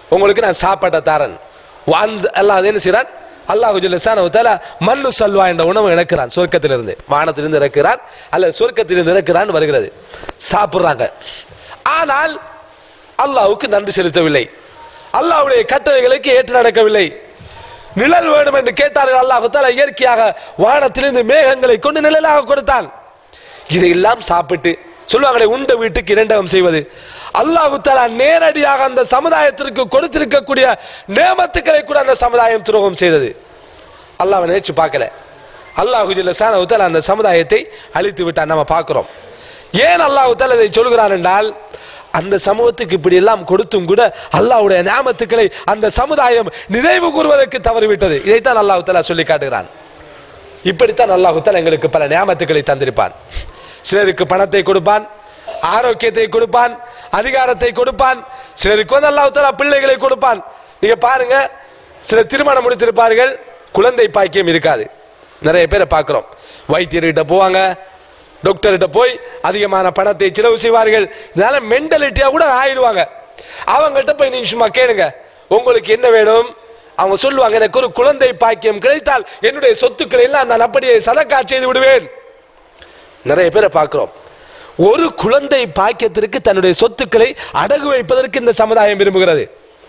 Speaker 3: உங்களுக்கு நான் சாப்பாட்டை தரேன் வான்ஸ் அல்லாஹ் என்ன செய்றான் அல்லாஹு ஜல்லசான மண்ணு சல்வா என்ற உணவு இறக்கிறான் சொர்க்கத்திலிருந்து வானத்திலிருந்து இறக்கிறார் அல்லது சொர்க்கத்திலிருந்து இறக்கிறான் வருகிறது சாப்பிடுறாங்க ஆனால் அல்லாஹ்வுக்கு நன்றி செலுத்தவில்லை அல்லாஹ்வுடைய கட்டளைகளுக்கு ஏற்று நடக்கவில்லை நிழல் வேணும் என்று கேட்டார்கள் அல்லாஹு தாலா இயற்கையாக வானத்திலிருந்து மேகங்களை கொண்டு நிழலாக கொடுத்தான் இதையெல்லாம் சாப்பிட்டு சொல்லுவாங்களே உண்ட வீட்டுக்கு இரண்டகம் செய்வது அல்லாஹு தாலா நேரடியாக அந்த சமுதாயத்திற்கு கொடுத்திருக்கக்கூடிய நேமத்துக்களை கூட அந்த சமுதாயம் துரோகம் செய்தது அல்லாஹ் நினைச்சு பார்க்கல அல்லாஹு ஜில்லசான தாலா அந்த சமுதாயத்தை அழித்து விட்டான் நம்ம பார்க்கிறோம் ஏன் அல்லாஹு தாலா இதை சொல்கிறான் என்றால் அந்த சமூகத்துக்கு இப்படி எல்லாம் கொடுத்தும் கூட அல்லாஹ்வுடைய நியாமத்துக்களை அந்த சமுதாயம் நினைவு கூறுவதற்கு தவறிவிட்டது இதைத்தான் அல்லாஹு தாலா சொல்லி காட்டுகிறான் இப்படித்தான் அல்லாஹு தாலா எங்களுக்கு பல நியாமத்துக்களை தந்திருப்பான் சிலருக்கு பணத்தை கொடுப்பான் ஆரோக்கியத்தை கொடுப்பான் அதிகாரத்தை கொடுப்பான் சிலருக்கு வந்து அல்லாஹு தாலா பிள்ளைகளை கொடுப்பான் நீங்க பாருங்க சில திருமணம் முடித்திருப்பார்கள் குழந்தை பாக்கியம் இருக்காது நிறைய பேரை பார்க்கிறோம் வைத்தியர்கிட்ட போவாங்க டாக்டர்கிட்ட போய் அதிகமான பணத்தை செலவு செய்வார்கள் இதனால மென்டலிட்டியா கூட ஆயிடுவாங்க அவங்ககிட்ட போய் நீங்க சும்மா கேளுங்க உங்களுக்கு என்ன வேணும் அவங்க சொல்லுவாங்க எனக்கு ஒரு குழந்தை பாக்கியம் கிடைத்தால் என்னுடைய சொத்துக்களை எல்லாம் நான் அப்படியே சதக்கா செய்து விடுவேன் நிறைய பேரை பார்க்கிறோம் ஒரு குழந்தை பாக்கியத்திற்கு தன்னுடைய சொத்துக்களை அடகு வைப்பதற்கு இந்த சமுதாயம் விரும்புகிறது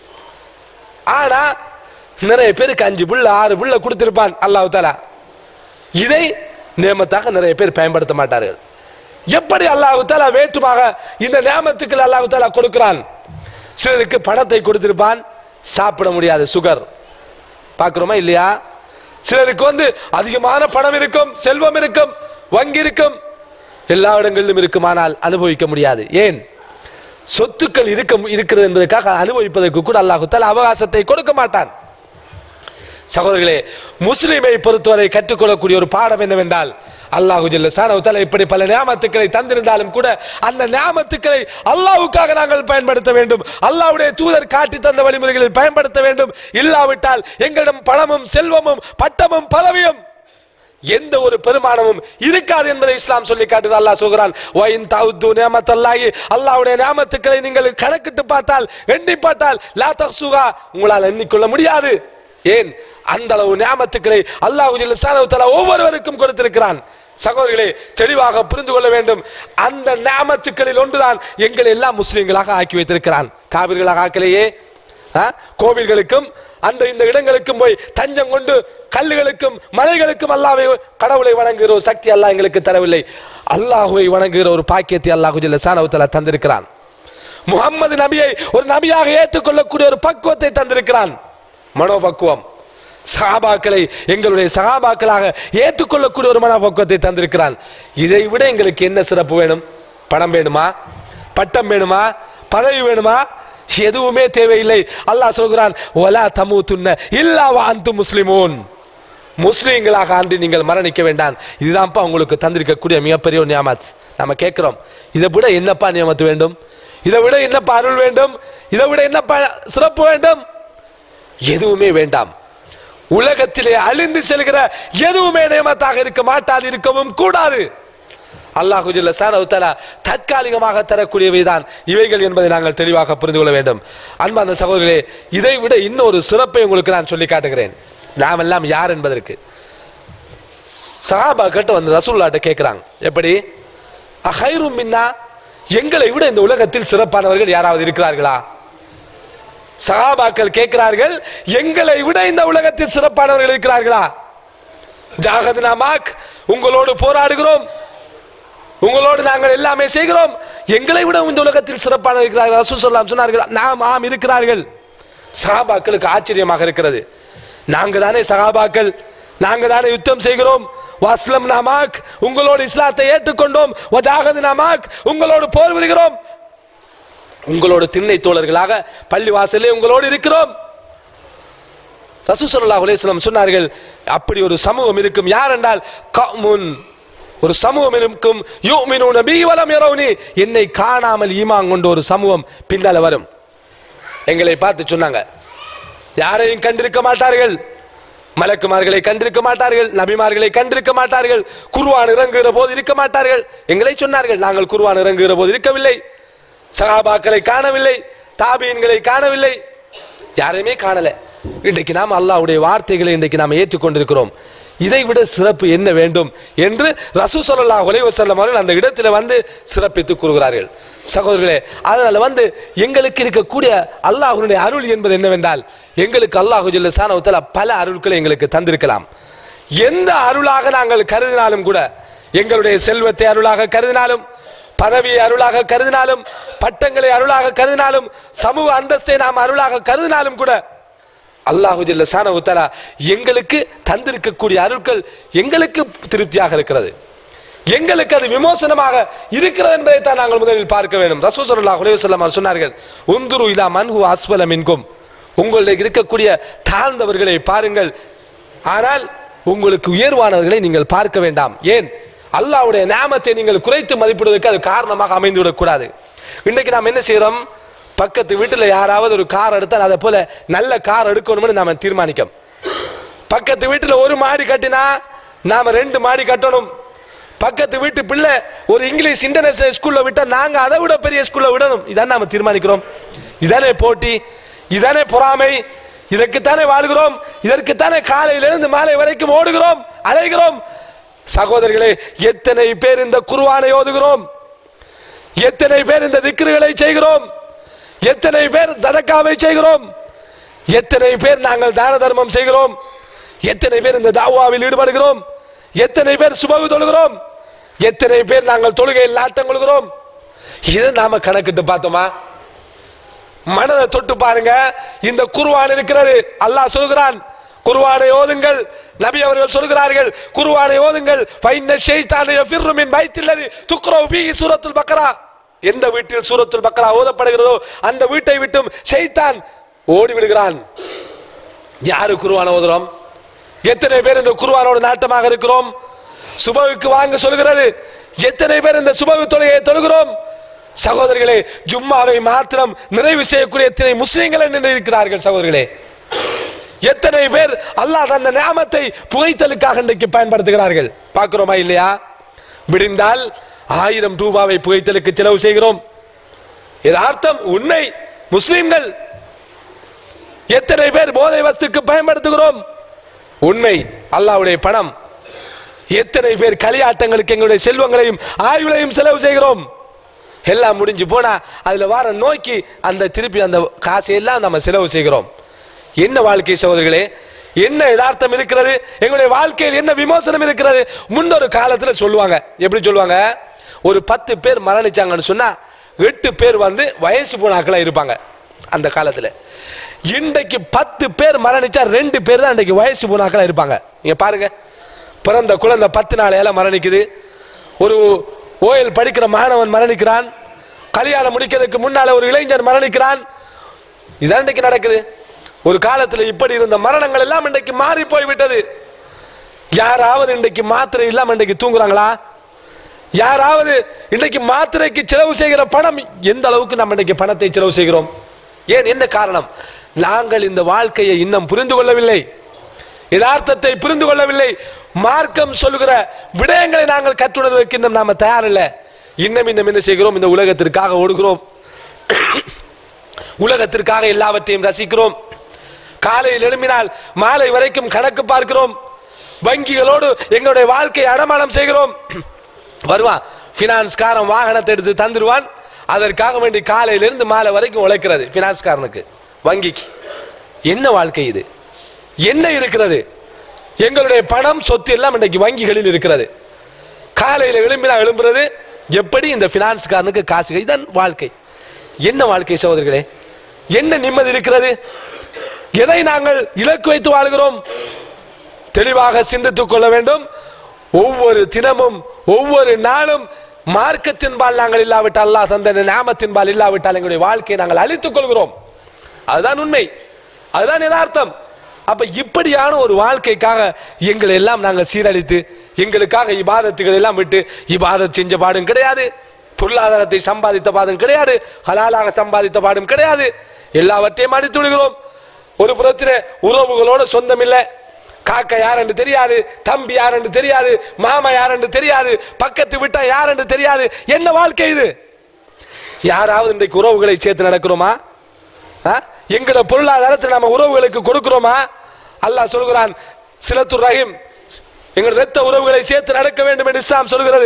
Speaker 3: ஆனா நிறைய பேருக்கு அஞ்சு புள்ள ஆறு புள்ள கொடுத்திருப்பான் அல்லாஹ் தாலா இதை நியமத்தாக நிறைய பேர் பயன்படுத்த மாட்டார்கள் எப்படி அல்லாஹு தாலா வேற்றுமாக இந்த நியமத்துக்கள் அல்லாஹு தாலா கொடுக்கிறான் சிலருக்கு பணத்தை கொடுத்திருப்பான் சாப்பிட முடியாது சுகர் பார்க்கிறோமா இல்லையா சிலருக்கு வந்து அதிகமான பணம் இருக்கும் செல்வம் இருக்கும் வங்கி இருக்கும் எல்லா இடங்களிலும் இருக்குமானால் அனுபவிக்க முடியாது ஏன் சொத்துக்கள் இருக்க இருக்கிறது என்பதற்காக அனுபவிப்பதற்கு கூட அல்லாஹு தாலா அவகாசத்தை கொடுக்க மாட்டான் சகோதரர்களே முஸ்லிமை பொறுத்தவரை கற்றுக்கொள்ளக்கூடிய ஒரு பாடம் என்னவென்றால் அல்லாஹு ஜல்ல சானவத்தால இப்படி பல நியாமத்துக்களை தந்திருந்தாலும் கூட அந்த நியாமத்துக்களை அல்லாஹ்வுக்காக நாங்கள் பயன்படுத்த வேண்டும் அல்லாஹ்வுடைய தூதர் காட்டி தந்த வழிமுறைகளில் பயன்படுத்த வேண்டும் இல்லாவிட்டால் எங்களிடம் பணமும் செல்வமும் பட்டமும் பதவியும் எந்த ஒரு பெருமானமும் இருக்காது என்பதை இஸ்லாம் சொல்லி காட்டுது அல்லாஹ் சொல்கிறான் வயின் தவுத்து நியமத்தல்லாஹி அல்லாஹ்வுடைய நியாமத்துக்களை நீங்கள் கணக்கிட்டு பார்த்தால் எண்ணி பார்த்தால் லா தஹ்சுகா உங்களால் எண்ணிக்கொள்ள முடியாது ஏன் அந்த அளவு நியாமத்துக்களை அல்லாஹ் ஜல்லஷானஹு தஆலா ஒவ்வொருவருக்கும் கொடுத்திருக்கிறான் சகோதரர்களே தெளிவாக புரிந்து கொள்ள வேண்டும் அந்த நியாமத்துக்களில் ஒன்றுதான் எங்களை எல்லாம் முஸ்லிம்களாக ஆக்கி வைத்திருக்கிறான் காவிர்களாக ஆக்கலையே ஆ? கோவில்களுக்கும் அந்த இந்த இடங்களுக்கும் போய் தஞ்சம் கொண்டு கல்லுகளுக்கும் மலைகளுக்கும் அல்லாவை கடவுளை வணங்குகிற ஒரு சக்தி அல்லாஹ் எங்களுக்கு தரவில்லை அல்லாஹுவை வணங்குகிற ஒரு பாக்கியத்தை அல்லாஹு ஜல்லஷானஹு தந்திருக்கிறான் முகம்மது நபியை ஒரு நபியாக ஏற்றுக்கொள்ளக்கூடிய ஒரு பக்குவத்தை தந்திருக்கிறான் மனோபக்குவம் சகாபாக்களை எங்களுடைய சகாபாக்களாக ஏற்றுக்கொள்ளக்கூடிய ஒரு மனோபக்குவத்தை தந்திருக்கிறான் இதை விட எங்களுக்கு என்ன சிறப்பு வேணும் பணம் வேணுமா பட்டம் வேணுமா பதவி வேணுமா எதுவுமே தேவையில்லை அல்லாஹ் சொல்கிறான் ஒலா தமுத்துன்ன இல்லா வாந்து முஸ்லிமூன் முஸ்லீம்களாக ஆண்டு நீங்கள் மரணிக்க வேண்டாம் இதுதான்ப்பா உங்களுக்கு தந்திருக்கக்கூடிய மிகப்பெரிய ஒரு நியாமத் நம்ம கேட்கிறோம் இதை விட என்னப்பா நியமத்து வேண்டும் இதை விட என்னப்பா அருள் வேண்டும் இதை விட என்னப்பா சிறப்பு வேண்டும் எதுவுமே வேண்டாம் உலகத்திலே அழிந்து செல்கிற எதுவுமே நியமத்தாக இருக்க மாட்டாது இருக்கவும் கூடாது அல்லாஹு ஜல்ல ஷானஹு தஆலா தற்காலிகமாக தரக்கூடியவைதான் இவைகள் என்பதை நாங்கள் தெளிவாக புரிந்து கொள்ள வேண்டும் அன்பார்ந்த சகோதரர்களே இதை விட இன்னொரு சிறப்பை உங்களுக்கு நான் சொல்லி காட்டுகிறேன் நாம் எல்லாம் யார் என்பதற்கு சஹாபா கிட்ட வந்து ரசூல்லாட்ட கேட்கிறாங்க எப்படி அஹைரும் மின்னா எங்களை விட இந்த உலகத்தில் சிறப்பானவர்கள் யாராவது இருக்கிறார்களா சஹாபாக்கள் கேட்கிறார்கள் எங்களை விட இந்த உலகத்தில் சிறப்பானவர்கள் இருக்கிறார்களா ஜாகத்னா மாக் உங்களோடு போராடுகிறோம் உங்களோடு நாங்கள் எல்லாமே செய்கிறோம் எங்களை விட இந்த உலகத்தில் சிறப்பான இருக்கிறார்கள் ரசூல் ஸல்லல்லாஹு சொன்னார்கள் நாம் ஆம் இருக்கிறார்கள் சஹாபாக்களுக்கு ஆச்சரியமாக இருக்கிறது நாங்க தானே சஹாபாக்கள் நாங்க தானே யுத்தம் செய்கிறோம் வஸ்லம் நாமாக் உங்களோடு இஸ்லாத்தை ஏற்றுக்கொண்டோம் வஜாகது நாமாக் உங்களோடு போர் புரிகிறோம் உங்களோடு திண்ணை தோழர்களாக பள்ளி வாசலே உங்களோடு இருக்கிறோம் ரசூசல்லாஹ் அலைஹிஸ்ஸலாம் சொன்னார்கள் அப்படி ஒரு சமூகம் இருக்கும் யார் என்றால் கவுமுன் ஒரு சமூகம் இருக்கும் யூமினூன பி வலம் யரவுனி என்னை காணாமல் ஈமான் கொண்ட ஒரு சமூகம் பின்னால வரும் எங்களை பார்த்து சொன்னாங்க யாரையும் கண்டிருக்க மாட்டார்கள் மலக்குமார்களை கண்டிருக்க மாட்டார்கள் நபிமார்களை கண்டிருக்க மாட்டார்கள் குர்ஆன் இறங்குகிற போது இருக்க மாட்டார்கள் எங்களை சொன்னார்கள் நாங்கள் குர்ஆன் இறங்குகிற போது இருக்கவில்லை சகாபாக்களை காணவில்லை தாபீன்களை காணவில்லை யாரையுமே காணல இன்றைக்கு நாம் அல்லாஹ்வுடைய வார்த்தைகளை இன்றைக்கு நாம் ஏற்றுக்கொண்டிருக்கிறோம் இதை விட சிறப்பு என்ன வேண்டும் என்று ரசூ ஸல்லல்லாஹு அலைஹி வஸல்லம் அவர்கள் அந்த இடத்துல வந்து சிறப்பித்து கூறுகிறார்கள் சகோதரர்களே அதனால வந்து எங்களுக்கு இருக்கக்கூடிய அல்லாஹ்வுடைய அருள் என்பது என்னவென்றால் எங்களுக்கு அல்லாஹு ஜல்லஷானஹு தஆலா பல அருள்களை எங்களுக்கு தந்திருக்கலாம் எந்த அருளாக நாங்கள் கருதினாலும் கூட எங்களுடைய செல்வத்தை அருளாக கருதினாலும் பதவியை அருளாக கருதினாலும் பட்டங்களை அருளாக கருதினாலும் சமூக அந்தஸ்தை நாம் அருளாக கருதினாலும் கூட அல்லாஹு ஜல்ல ஷானஹு தஆலா எங்களுக்கு தந்திருக்கக்கூடிய அருட்கள் எங்களுக்கு திருப்தியாக இருக்கிறது எங்களுக்கு அது விமோசனமாக இருக்கிறது என்பதை தான் நாங்கள் முதலில் பார்க்க வேண்டும் ரசூல் ஸல்லல்லாஹு அலைஹி வஸல்லம் அவர்கள் சொன்னார்கள் உந்துரு இலா மன்ஹு அஸ்வல மின்கும் உங்களுடைய இருக்கக்கூடிய தாழ்ந்தவர்களை பாருங்கள் ஆனால் உங்களுக்கு உயர்வானவர்களை நீங்கள் பார்க்க வேண்டாம் ஏன் அல்லாஹ்வுடைய நாமத்தை நீங்கள் குறைத்து மதிப்பிடுவதற்கு அது காரணமாக அமைந்து விடக்கூடாது இன்னைக்கு நாம் என்ன செய்யறோம் பக்கத்து வீட்டுல யாராவது ஒரு கார் எடுத்தால் அதை போல நல்ல கார் எடுக்கணும்னு நாம தீர்மானிக்கும் பக்கத்து வீட்டுல ஒரு மாடி கட்டினா நாம ரெண்டு மாடி கட்டணும் பக்கத்து வீட்டு பிள்ளை ஒரு இங்கிலீஷ் இன்டர்நேஷனல் ஸ்கூல்ல விட்டா நாங்க அதை விட பெரிய ஸ்கூல்ல விடணும் இதான் நாம தீர்மானிக்கிறோம் இதானே போட்டி இதானே பொறாமை இதற்குத்தானே வாழ்கிறோம் இதற்குத்தானே காலையிலிருந்து மாலை வரைக்கும் ஓடுகிறோம் அலைகிறோம் சகோதரர்களே எத்தனை பேர் இந்த குருவானை ஓதுகிறோம் எத்தனை பேர் இந்த திக்ருகளை செய்கிறோம் எத்தனை பேர் சதக்காவை செய்கிறோம் எத்தனை பேர் நாங்கள் தான தர்மம் செய்கிறோம் எத்தனை பேர் இந்த தாவாவில் ஈடுபடுகிறோம் எத்தனை பேர் சுபகு தொழுகிறோம் எத்தனை பேர் நாங்கள் தொழுகையில் நாட்டம் கொள்கிறோம் இதை நாம கணக்கிட்டு பார்த்தோமா மனதை தொட்டு பாருங்க இந்த குருவான் இருக்கிறது அல்லாஹ் சொல்கிறான் குருவானை ஓதுங்கள் நபி அவர்கள் சொல்கிறார்கள் குருவானை ஓதுங்கள் ஃபைன்ன ஷைத்தான யஃபிர்ரு மின் பைத்தில்லதி துக்ரவு பீஹி சூரத்துல் பக்ரா எந்த வீட்டில் சூரத்துல் பக்ரா ஓதப்படுகிறதோ அந்த வீட்டை விட்டும் ஷைத்தான் ஓடி விடுகிறான் யாரு குருவான ஓதுறோம் எத்தனை பேர் இந்த குருவானோட நாட்டமாக இருக்கிறோம் சுபகுக்கு வாங்க சொல்கிறது எத்தனை பேர் இந்த சுபகு தொழுகையை தொழுகிறோம் சகோதரர்களே ஜும்மாவை மாத்திரம் நிறைவு செய்யக்கூடிய எத்தனை முஸ்லிம்கள் என்று இருக்கிறார்கள் சகோதரர்களே எத்தனை பேர் அல்லாஹ் அந்த நாமத்தை புகைத்தலுக்காக இன்றைக்கு பயன்படுத்துகிறார்கள் பார்க்கிறோமா இல்லையா விடிந்தால் ஆயிரம் ரூபாவை புகைத்தலுக்கு செலவு செய்கிறோம் யதார்த்தம் உண்மை முஸ்லிம்கள் எத்தனை பேர் போதை வஸ்துக்கு பயன்படுத்துகிறோம் உண்மை அல்லாஹ்வுடைய பணம் எத்தனை பேர் களியாட்டங்களுக்கு எங்களுடைய செல்வங்களையும் ஆய்வுகளையும் செலவு செய்கிறோம் எல்லாம் முடிஞ்சு போனா அதுல வர நோக்கி அந்த திருப்பி அந்த காசை எல்லாம் நம்ம செலவு செய்கிறோம் என்ன வாழ்க்கை சகோதரர்களே என்ன யதார்த்தம் இருக்கிறது எங்களுடைய வாழ்க்கையில் என்ன விமோசனம் இருக்கிறது முன்னொரு காலத்துல சொல்லுவாங்க எப்படி சொல்லுவாங்க ஒரு பத்து பேர் மரணிச்சாங்கன்னு சொன்னா எட்டு பேர் வந்து வயசு போனாக்களா இருப்பாங்க அந்த காலத்துல இன்றைக்கு பத்து பேர் மரணிச்சா ரெண்டு பேர் தான் இன்றைக்கு வயசு போனாக்களா இருப்பாங்க நீங்க பாருங்க பிறந்த குழந்தை பத்து நாளையில மரணிக்குது ஒரு ஓயல் படிக்கிற மாணவன் மரணிக்கிறான் கல்யாணம் முடிக்கிறதுக்கு முன்னால ஒரு இளைஞர் மரணிக்கிறான் இதான் இன்றைக்கு நடக்குது ஒரு காலத்துல இப்படி இருந்த மரணங்கள் எல்லாம் இன்றைக்கு மாறி போய் விட்டது யாராவது இன்றைக்கு மாத்திரை இல்லாம இன்றைக்கு தூங்குறாங்களா யாராவது இன்றைக்கு மாத்திரைக்கு செலவு செய்கிற பணம் எந்த அளவுக்கு நம்ம இன்றைக்கு பணத்தை செலவு செய்கிறோம் ஏன் என்ன காரணம் நாங்கள் இந்த வாழ்க்கையை இன்னும் புரிந்து கொள்ளவில்லை யதார்த்தத்தை புரிந்து கொள்ளவில்லை மார்க்கம் சொல்லுகிற விடயங்களை நாங்கள் கற்றுணர்வதற்கு இன்னும் நாம தயாரில்லை இன்னும் இன்னும் என்ன செய்கிறோம் இந்த உலகத்திற்காக ஓடுகிறோம் உலகத்திற்காக எல்லாவற்றையும் ரசிக்கிறோம் காலையில் எழும்பினால் மாலை வரைக்கும் கணக்கு பார்க்கிறோம் வங்கிகளோடு எங்களுடைய வாழ்க்கையை அடமானம் செய்கிறோம் வருவான் பினான்ஸ்காரன் வாகனத்தை எடுத்து தந்துருவான் அதற்காக வேண்டி காலையிலிருந்து மாலை வரைக்கும் உழைக்கிறது பினான்ஸ்காரனுக்கு வங்கிக்கு என்ன வாழ்க்கை இது என்ன இருக்கிறது எங்களுடைய பணம் சொத்து எல்லாம் இன்றைக்கு வங்கிகளில் இருக்கிறது காலையில் எழும்பினா எழும்புறது எப்படி இந்த பினான்ஸ்காரனுக்கு காசு இதுதான் வாழ்க்கை என்ன வாழ்க்கை சகோதரர்களே என்ன நிம்மதி இருக்கிறது எதை நாங்கள் இலக்கு வைத்து வாழ்கிறோம் தெளிவாக சிந்தித்துக் கொள்ள வேண்டும் ஒவ்வொரு தினமும் ஒவ்வொரு நாளும் மார்க்கத்தின்பால் நாங்கள் இல்லாவிட்டால் அல்லாஹ் தந்த நாமத்தின்பால் இல்லாவிட்டால் எங்களுடைய வாழ்க்கையை நாங்கள் அழித்துக் கொள்கிறோம் அதுதான் உண்மை அதுதான் யதார்த்தம் அப்ப இப்படியான ஒரு வாழ்க்கைக்காக எங்களை எல்லாம் நாங்கள் சீரழித்து எங்களுக்காக இபாதத்துகள் எல்லாம் விட்டு இபாதத் செஞ்ச பாடும் கிடையாது பொருளாதாரத்தை சம்பாதித்த பாடும் கிடையாது ஹலாலாக சம்பாதித்த பாடும் கிடையாது எல்லாவற்றையும் அடித்து விடுகிறோம் ஒரு புறத்திலே உறவுகளோட சொந்தம் இல்லை காக்கா யார் என்று தெரியாது தம்பி யார் என்று தெரியாது மாமா யார் என்று தெரியாது பக்கத்து விட்டா யார் என்று தெரியாது என்ன வாழ்க்கை இது யாராவது இன்றைக்கு உறவுகளை சேர்த்து நடக்கிறோமா ஆ? எங்கட பொருளாதாரத்தை நாம உறவுகளுக்கு கொடுக்கிறோமா அல்லாஹ் சொல்கிறான் சிலத்துர் ரஹீம் எங்கள் இரத்த உறவுகளை சேர்த்து நடக்க வேண்டும் என்று இஸ்லாம் சொல்கிறது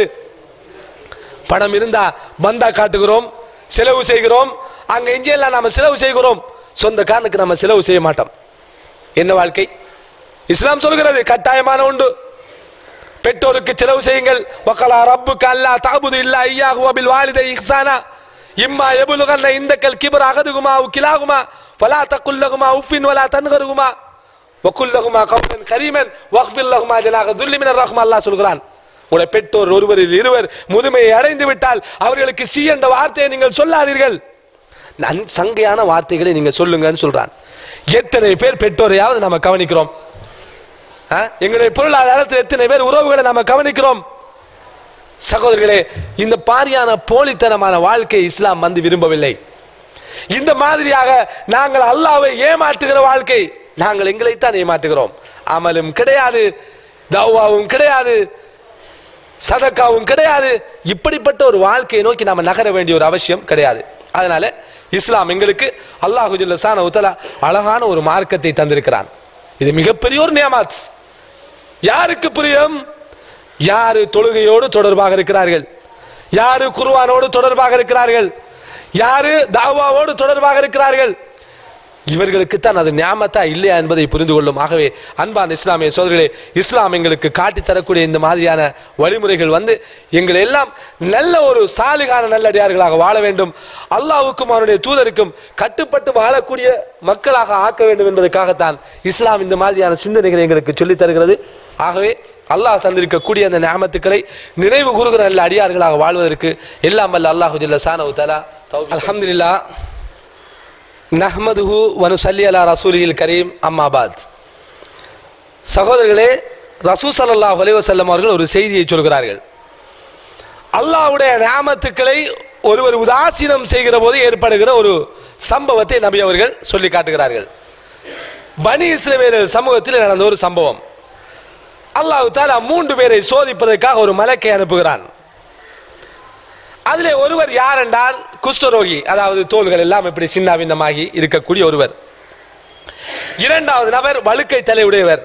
Speaker 3: பணம் இருந்தா பந்தா காட்டுகிறோம் செலவு செய்கிறோம் அங்க இங்கெல்லாம் நாம செலவு செய்கிறோம் சொந்த காரனுக்கு நம்ம செலவு செய்ய மாட்டோம் என்ன வாழ்க்கை இஸ்லாம் சொல்கிறது கட்டாயமான உண்டு பெற்றோருக்கு செலவு செய்யுங்கள் வக்கலா ரப்புக்கு அல்லா தாபுது இல்லா ஐயாஹு வபில் வாலிதை இஹ்சானா இம்மா எபுலுகன்ன இந்தக்கல் கிபர் அகதுகுமா கிலாகுமா ஃபலா தக்குல்லகுமா உஃபின் வலா தன்கருகுமா வக்குல்லகுமா கவுலன் கரீமன் வக்ஃபில் லகுமா ஜனாக துல்லி மினர் ரஹ்மா அல்லாஹ் சொல்கிறான் உடைய பெற்றோர் ஒருவரில் இருவர் முதுமையை அடைந்து விட்டால் அவர்களுக்கு சி என்ற வார்த்தையை நீங்கள் சொல்லாதீர்கள் நன் சங்கையான வார்த்தைகளை நீங்க சொல்லுங்கன்னு சொல்றான் எத்தனை பேர் பெற்றோரையாவது நம்ம கவனிக்கிறோம் ஆ? எங்களுடைய பொருளாதாரத்தில் எத்தனை பேர் உறவுகளை நாம கவனிக்கிறோம் சகோதரர்களே இந்த பாரியான போலித்தனமான வாழ்க்கை இஸ்லாம் வந்து விரும்பவில்லை இந்த மாதிரியாக நாங்கள் அல்லாவை ஏமாற்றுகிற வாழ்க்கை நாங்கள் எங்களைத்தான் ஏமாற்றுகிறோம் அமலும் கிடையாது தௌவாவும் கிடையாது சதக்காவும் கிடையாது இப்படிப்பட்ட ஒரு வாழ்க்கையை நோக்கி நாம நகர வேண்டிய ஒரு அவசியம் கிடையாது அதனால இஸ்லாம் எங்களுக்கு அல்லாஹு ஜல்லசான உத்தலா அழகான ஒரு மார்க்கத்தை தந்திருக்கிறான் இது மிகப்பெரிய ஒரு நியமாத் யாருக்கு புரியும் யாரு தொழுகையோடு தொடர்பாக இருக்கிறார்கள் யாரு குர்ஆனோடு தொடர்பாக இருக்கிறார்கள் யாரு தாவாவோடு தொடர்பாக இருக்கிறார்கள் இவர்களுக்கு தான் அது ஞாபகத்தா இல்லையா என்பதை புரிந்து கொள்ளும் ஆகவே அன்பான இஸ்லாமிய சோதரிகளே இஸ்லாம் எங்களுக்கு காட்டித் தரக்கூடிய இந்த மாதிரியான வழிமுறைகள் வந்து எங்களை எல்லாம் நல்ல ஒரு சாலிகான நல்லடியார்களாக வாழ வேண்டும் அல்லாவுக்கும் அவருடைய தூதருக்கும் கட்டுப்பட்டு வாழக்கூடிய மக்களாக ஆக்க வேண்டும் என்பதற்காகத்தான் இஸ்லாம் இந்த மாதிரியான சிந்தனைகளை எங்களுக்கு சொல்லித் தருகிறது ஆகவே அல்லாஹ் தந்திருக்கக்கூடிய அந்த ஞாபகத்துக்களை நினைவு கூறுகிற நல்ல அடியார்களாக வாழ்வதற்கு எல்லாம் வல்ல அல்லாஹு ஜல்ல சானவு தலா அல்ஹம்துலில்லாஹ் நஹ்மதுஹு வனுசல்லி அலா ரசூலில் கரீம் அம்மாபாத் சகோதரர்களே ரசூ ஸல்லல்லாஹு அலைஹி வஸல்லம் அவர்கள் ஒரு செய்தியை சொல்கிறார்கள் அல்லாஹ்வுடைய நியாமத்துக்களை ஒருவர் உதாசீனம் செய்கிற போது ஏற்படுகிற ஒரு சம்பவத்தை நபி அவர்கள் சொல்லி காட்டுகிறார்கள் பனி இஸ்ரவேலர் சமூகத்தில் நடந்த ஒரு சம்பவம் அல்லாஹ் தாலா மூன்று பேரை சோதிப்பதற்காக ஒரு மலக்கை அனுப்புகிறான் அதிலே ஒருவர் யார் என்றால் குஷ்டரோகி அதாவது தோள்கள் எல்லாம் இப்படி சின்னாபின்னமாகி இருக்கக்கூடிய ஒருவர் இரண்டாவது நபர் வழுக்கை தலையுடையவர்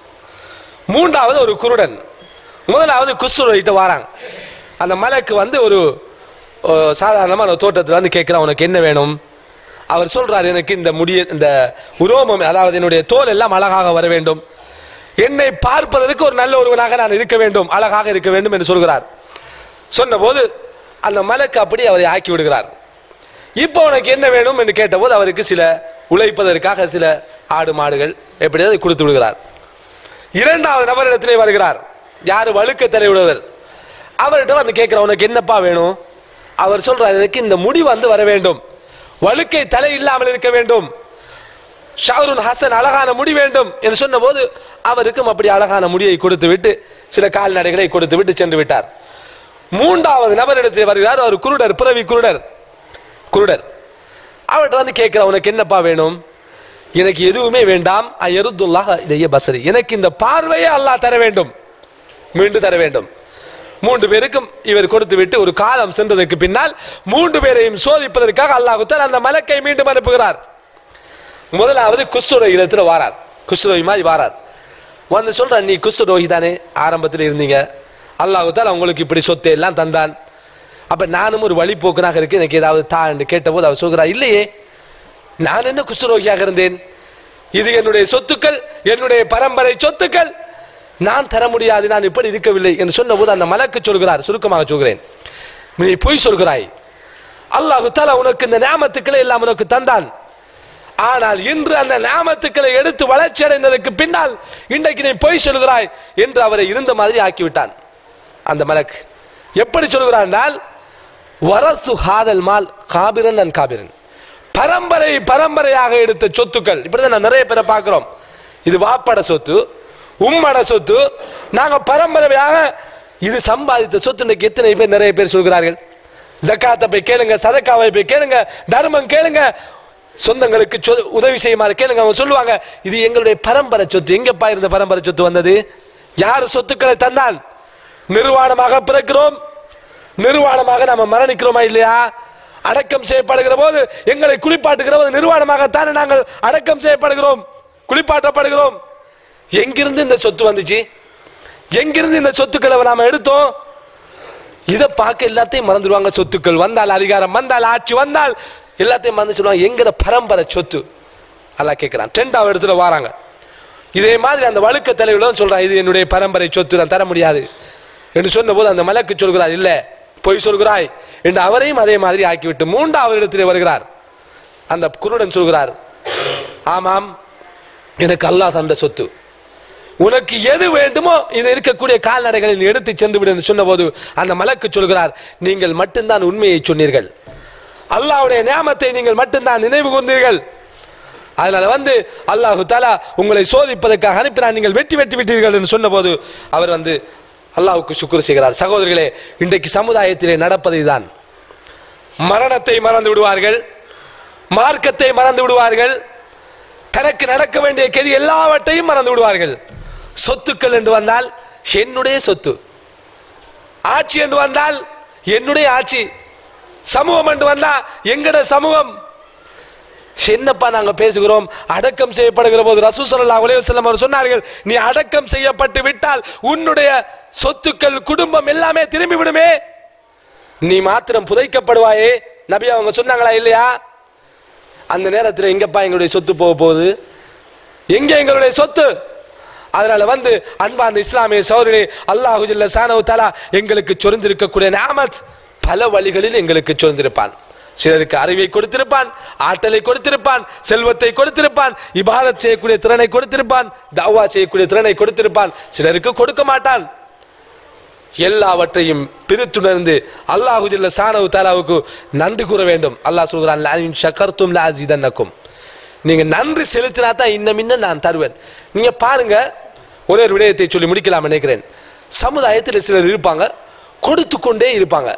Speaker 3: மூன்றாவது ஒரு குருடன் முதலாவது குஷ்டரோகிட்ட வாராங்க அந்த மலைக்கு வந்து ஒரு ஓ, சாதாரணமான ஒரு தோட்டத்தில் வந்து கேட்கிறான் உனக்கு என்ன வேணும் அவர் சொல்றார் எனக்கு இந்த முடிய இந்த உரோமம் அதாவது என்னுடைய தோல் எல்லாம் அழகாக வர வேண்டும் என்னை பார்ப்பதற்கு ஒரு நல்ல ஒருவனாக நான் இருக்க வேண்டும் அழகாக இருக்க வேண்டும் என்று சொல்கிறார் சொன்னபோது அந்த மலக்கு அப்படி அவரை ஆக்கி விடுகிறார் இப்போ உனக்கு என்ன வேணும் என்று கேட்டபோது அவருக்கு சில உழைப்பதற்காக சில ஆடு மாடுகள் எப்படியாவது கொடுத்து விடுகிறார் இரண்டாவது நபரிடத்திலே வருகிறார் யாரு வழுக்க தலையுடையவர் அவர்கிட்ட வந்து கேட்கிற உனக்கு என்னப்பா வேணும் அவர் சொல்றார் எனக்கு இந்த முடி வந்து வர வேண்டும் வழுக்கை தலை இல்லாமல் இருக்க வேண்டும் ஷாருன் ஹசன் அழகான முடி வேண்டும் என்று சொன்னபோது அவருக்கும் அப்படி அழகான முடியை கொடுத்து விட்டு சில கால்நடைகளை கொடுத்து விட்டு சென்று விட்டார் மூன்றாவது நபரிடத்தில் வருகிறார் அவர் குருடர் பிறவி குருடர் குருடர் அவர்கிட்ட வந்து கேட்கிற உனக்கு என்னப்பா வேணும் எனக்கு எதுவுமே வேண்டாம் எருத்துல்லாஹ் இதைய பசரி எனக்கு இந்த பார்வையே அல்லாஹ் தர வேண்டும் மீண்டும் தர வேண்டும் மூன்று பேருக்கும் இவர் கொடுத்து விட்டு ஒரு காலம் சென்றதற்கு பின்னால் மூன்று பேரையும் சோதிப்பதற்காக அல்லாஹுத்தால் அந்த மலக்கை மீண்டும் அனுப்புகிறார் முதலாவது குஸ்துரோகி இடத்துல வாரார் குஸ்துரோகி மாதிரி வாரார் வந்து சொல்ற நீ குஸ்துரோகி தானே ஆரம்பத்தில் இருந்தீங்க அல்லாஹுத்தால் உங்களுக்கு இப்படி சொத்தை எல்லாம் தந்தான் அப்ப நானும் ஒரு வழிபோக்கனாக இருக்கு எனக்கு ஏதாவது தா என்று கேட்டபோது அவர் சொல்கிறார் இல்லையே நான் என்ன குஸ்துரோகியாக இருந்தேன் இது என்னுடைய சொத்துக்கள் என்னுடைய பரம்பரை சொத்துக்கள் நான் தர முடியாது நான் இப்படி இருக்கவில்லை என்று சொன்னபோது அந்த மலக்கு சொல்கிறார் சுருக்கமாக சொல்கிறேன் நீ பொய் சொல்கிறாய் அல்லாஹு தாலா உனக்கு இந்த ஞாபகத்துக்களை எல்லாம் உனக்கு தந்தான் ஆனால் இன்று அந்த ஞாபகத்துக்களை எடுத்து வளர்ச்சி அடைந்ததற்கு பின்னால் இன்றைக்கு நீ பொய் சொல்கிறாய் என்று அவரை இருந்த மாதிரி ஆக்கிவிட்டான் அந்த மலக்கு எப்படி சொல்கிறான் என்றால் வரசு ஹாதல் மால் காபிரன் அன் காபிரன் பரம்பரை பரம்பரையாக எடுத்த சொத்துக்கள் இப்படிதான் நான் நிறைய பேரை பார்க்கிறோம் இது வாப்பட சொத்து உம்மட சொத்து நாங்க பரம்பரையாக இது சம்பாதித்த சொத்து இன்னைக்கு எத்தனை பேர் நிறைய பேர் சொல்கிறார்கள் ஜக்காத்தை போய் கேளுங்க சதக்காவை போய் கேளுங்க தர்மம் கேளுங்க சொந்தங்களுக்கு சொ- உதவி செய்யுமாறு கேளுங்க அவங்க சொல்லுவாங்க இது எங்களுடைய பரம்பரை சொத்து எங்கப்பா இருந்த பரம்பரை சொத்து வந்தது யார் சொத்துக்களை தந்தான் நிர்வாணமாக பிறக்கிறோம் நிர்வாணமாக நாம மரணிக்கிறோமா இல்லையா அடக்கம் செய்யப்படுகிற போது எங்களை குளிப்பாட்டுகிற போது நிர்வாணமாகத்தானே நாங்கள் அடக்கம் செய்யப்படுகிறோம் குளிப்பாட்டப்படுகிறோம் எங்கிருந்து இந்த சொத்து வந்துச்சு எங்கிருந்து இந்த சொத்துக்களை நாம எடுத்தோம் இதை பார்க்க எல்லாத்தையும் மறந்துடுவாங்க சொத்துக்கள் வந்தால் அதிகாரம் வந்தால் ஆட்சி வந்தால் எல்லாத்தையும் மறந்து சொல்லுவாங்க எங்கட பரம்பரை சொத்து அல்லாஹ் கேட்கிறான் டென்டாவை எடுத்துட்டு வராங்க இதே மாதிரி அந்த வழுக்க தலைவர்களும் சொல்றான் இது என்னுடைய பரம்பரை சொத்து நான் தர முடியாது என்று சொன்னபோது அந்த மலக்கு சொல்கிறார் இல்ல பொய் சொல்கிறாய் என்று அவரையும் அதே மாதிரி ஆக்கிவிட்டு மூன்றாவது இடத்திலே வருகிறார் அந்த குருடன் சொல்கிறார் ஆமாம் எனக்கு அல்லாஹ் தந்த சொத்து உனக்கு எது வேண்டுமோ இது இருக்கக்கூடிய கால்நடைகளில் நீ எடுத்து சென்று விடு என்று சொன்னபோது அந்த மலக்கு சொல்கிறார் நீங்கள் மட்டும்தான் உண்மையை சொன்னீர்கள் அல்லாஹ்வுடைய நியாமத்தை நீங்கள் மட்டும்தான் நினைவு கூர்ந்தீர்கள் அதனால வந்து அல்லாஹு தாலா உங்களை சோதிப்பதற்காக அனுப்பினார் நீங்கள் வெட்டி வெட்டி விட்டீர்கள் என்று சொன்னபோது அவர் வந்து அல்லாஹ்வுக்கு சுக்குர் செய்கிறார் சகோதரர்களே இன்றைக்கு சமுதாயத்திலே நடப்பது இதுதான் மரணத்தை மறந்து விடுவார்கள் மார்க்கத்தை மறந்து விடுவார்கள் தனக்கு நடக்க வேண்டிய கெதி எல்லாவற்றையும் மறந்து விடுவார்கள் சொத்துக்கள் என்று வந்தால் என்னுடைய சொத்து ஆட்சி என்று வந்தால் என்னுடைய ஆட்சி சமூகம் என்று வந்தா எங்கட சமூகம் என்னப்பா நாங்க பேசுகிறோம் அடக்கம் செய்யப்படுகிற போது ரசூ ஸல்லல்லாஹு அலைஹி வஸல்லம் அவர் சொன்னார்கள் நீ அடக்கம் செய்யப்பட்டு விட்டால் உன்னுடைய சொத்துக்கள் குடும்பம் எல்லாமே திரும்பி விடுமே நீ மாத்திரம் புதைக்கப்படுவாயே நபி அவங்க சொன்னாங்களா இல்லையா அந்த நேரத்தில் எங்கப்பா எங்களுடைய சொத்து போக போகுது எங்க எங்களுடைய சொத்து அதனால வந்து அன்பார்ந்த இஸ்லாமிய சௌரிலே அல்லாஹு ஜல்ல சானவு தலா எங்களுக்கு சொரிந்திருக்கக்கூடிய நாமத் பல வழிகளில் எங்களுக்கு சொரிந்திருப்பான் சிலருக்கு அறிவை கொடுத்திருப்பான் ஆற்றலை கொடுத்திருப்பான் செல்வத்தை கொடுத்திருப்பான் இபாதத் செய்யக்கூடிய திறனை கொடுத்திருப்பான் தவா செய்யக்கூடிய திறனை கொடுத்திருப்பான் சிலருக்கு கொடுக்க மாட்டான் எல்லாவற்றையும் பிரித்துணர்ந்து அல்லாஹு ஜல்ல சானவு தாலாவுக்கு நன்றி கூற வேண்டும் அல்லாஹ் சொல்கிறான் "லஇன் ஷக்கர்தும் லஅஸிதன்னக்கும்." நீங்க நன்றி செலுத்தினா தான் இன்னும் இன்னும் நான் தருவேன் நீங்க பாருங்க ஒரே ஒரு விடயத்தை சொல்லி முடிக்கலாம் நினைக்கிறேன் சமுதாயத்தில் சிலர் இருப்பாங்க கொடுத்து கொண்டே இருப்பாங்க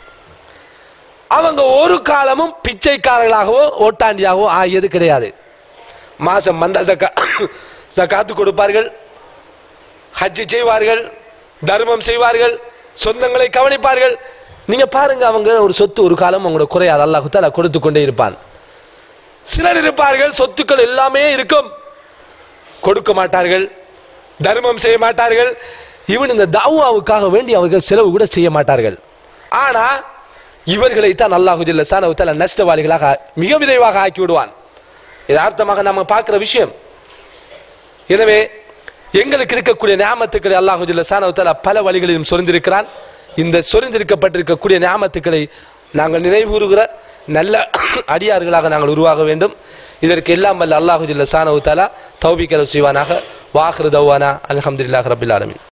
Speaker 3: அவங்க ஒரு காலமும் பிச்சைக்காரர்களாகவோ ஓட்டாண்டியாகவோ ஆகியது கிடையாது மாசம் வந்தா சக்கா சக்காத்து கொடுப்பார்கள் ஹஜ்ஜி செய்வார்கள் தர்மம் செய்வார்கள் சொந்தங்களை கவனிப்பார்கள் நீங்க பாருங்க அவங்க ஒரு சொத்து ஒரு காலம் அவங்களோட குறையாது அல்லாஹு தாலா கொடுத்து கொண்டே இருப்பான் சிலர் இருப்பார்கள் சொத்துக்கள் எல்லாமே இருக்கும் கொடுக்க மாட்டார்கள் தர்மம் செய்ய மாட்டார்கள் இவன் இந்த தாவாவுக்காக வேண்டி அவர்கள் செலவு கூட செய்ய மாட்டார்கள் ஆனா இவர்களை தான் அல்லாஹு ஜல்ல சானவு தாலா நஷ்டவாளிகளாக மிக விரைவாக ஆக்கி விடுவான் யதார்த்தமாக நம்ம பார்க்கிற விஷயம் எனவே எங்களுக்கு இருக்கக்கூடிய ஞாபகத்துக்களை அல்லாஹு ஜல்ல சானவு தாலா பல வழிகளிலும் சொரிந்திருக்கிறான் இந்த சொரிந்திருக்கப்பட்டிருக்கக்கூடிய ஞாபகத்துக்களை நாங்கள் நினைவுறுகிற நல்ல அடியார்களாக நாங்கள் உருவாக வேண்டும் இதற்கு எல்லாம் வல்ல அல்லாஹு ஜல்ல சானவு தாலா தௌபிக்கரவு செய்வானாக வாஹ்ரு தௌவானா அல்ஹம்துலில்லாஹ் ரபில் ஆலமீன்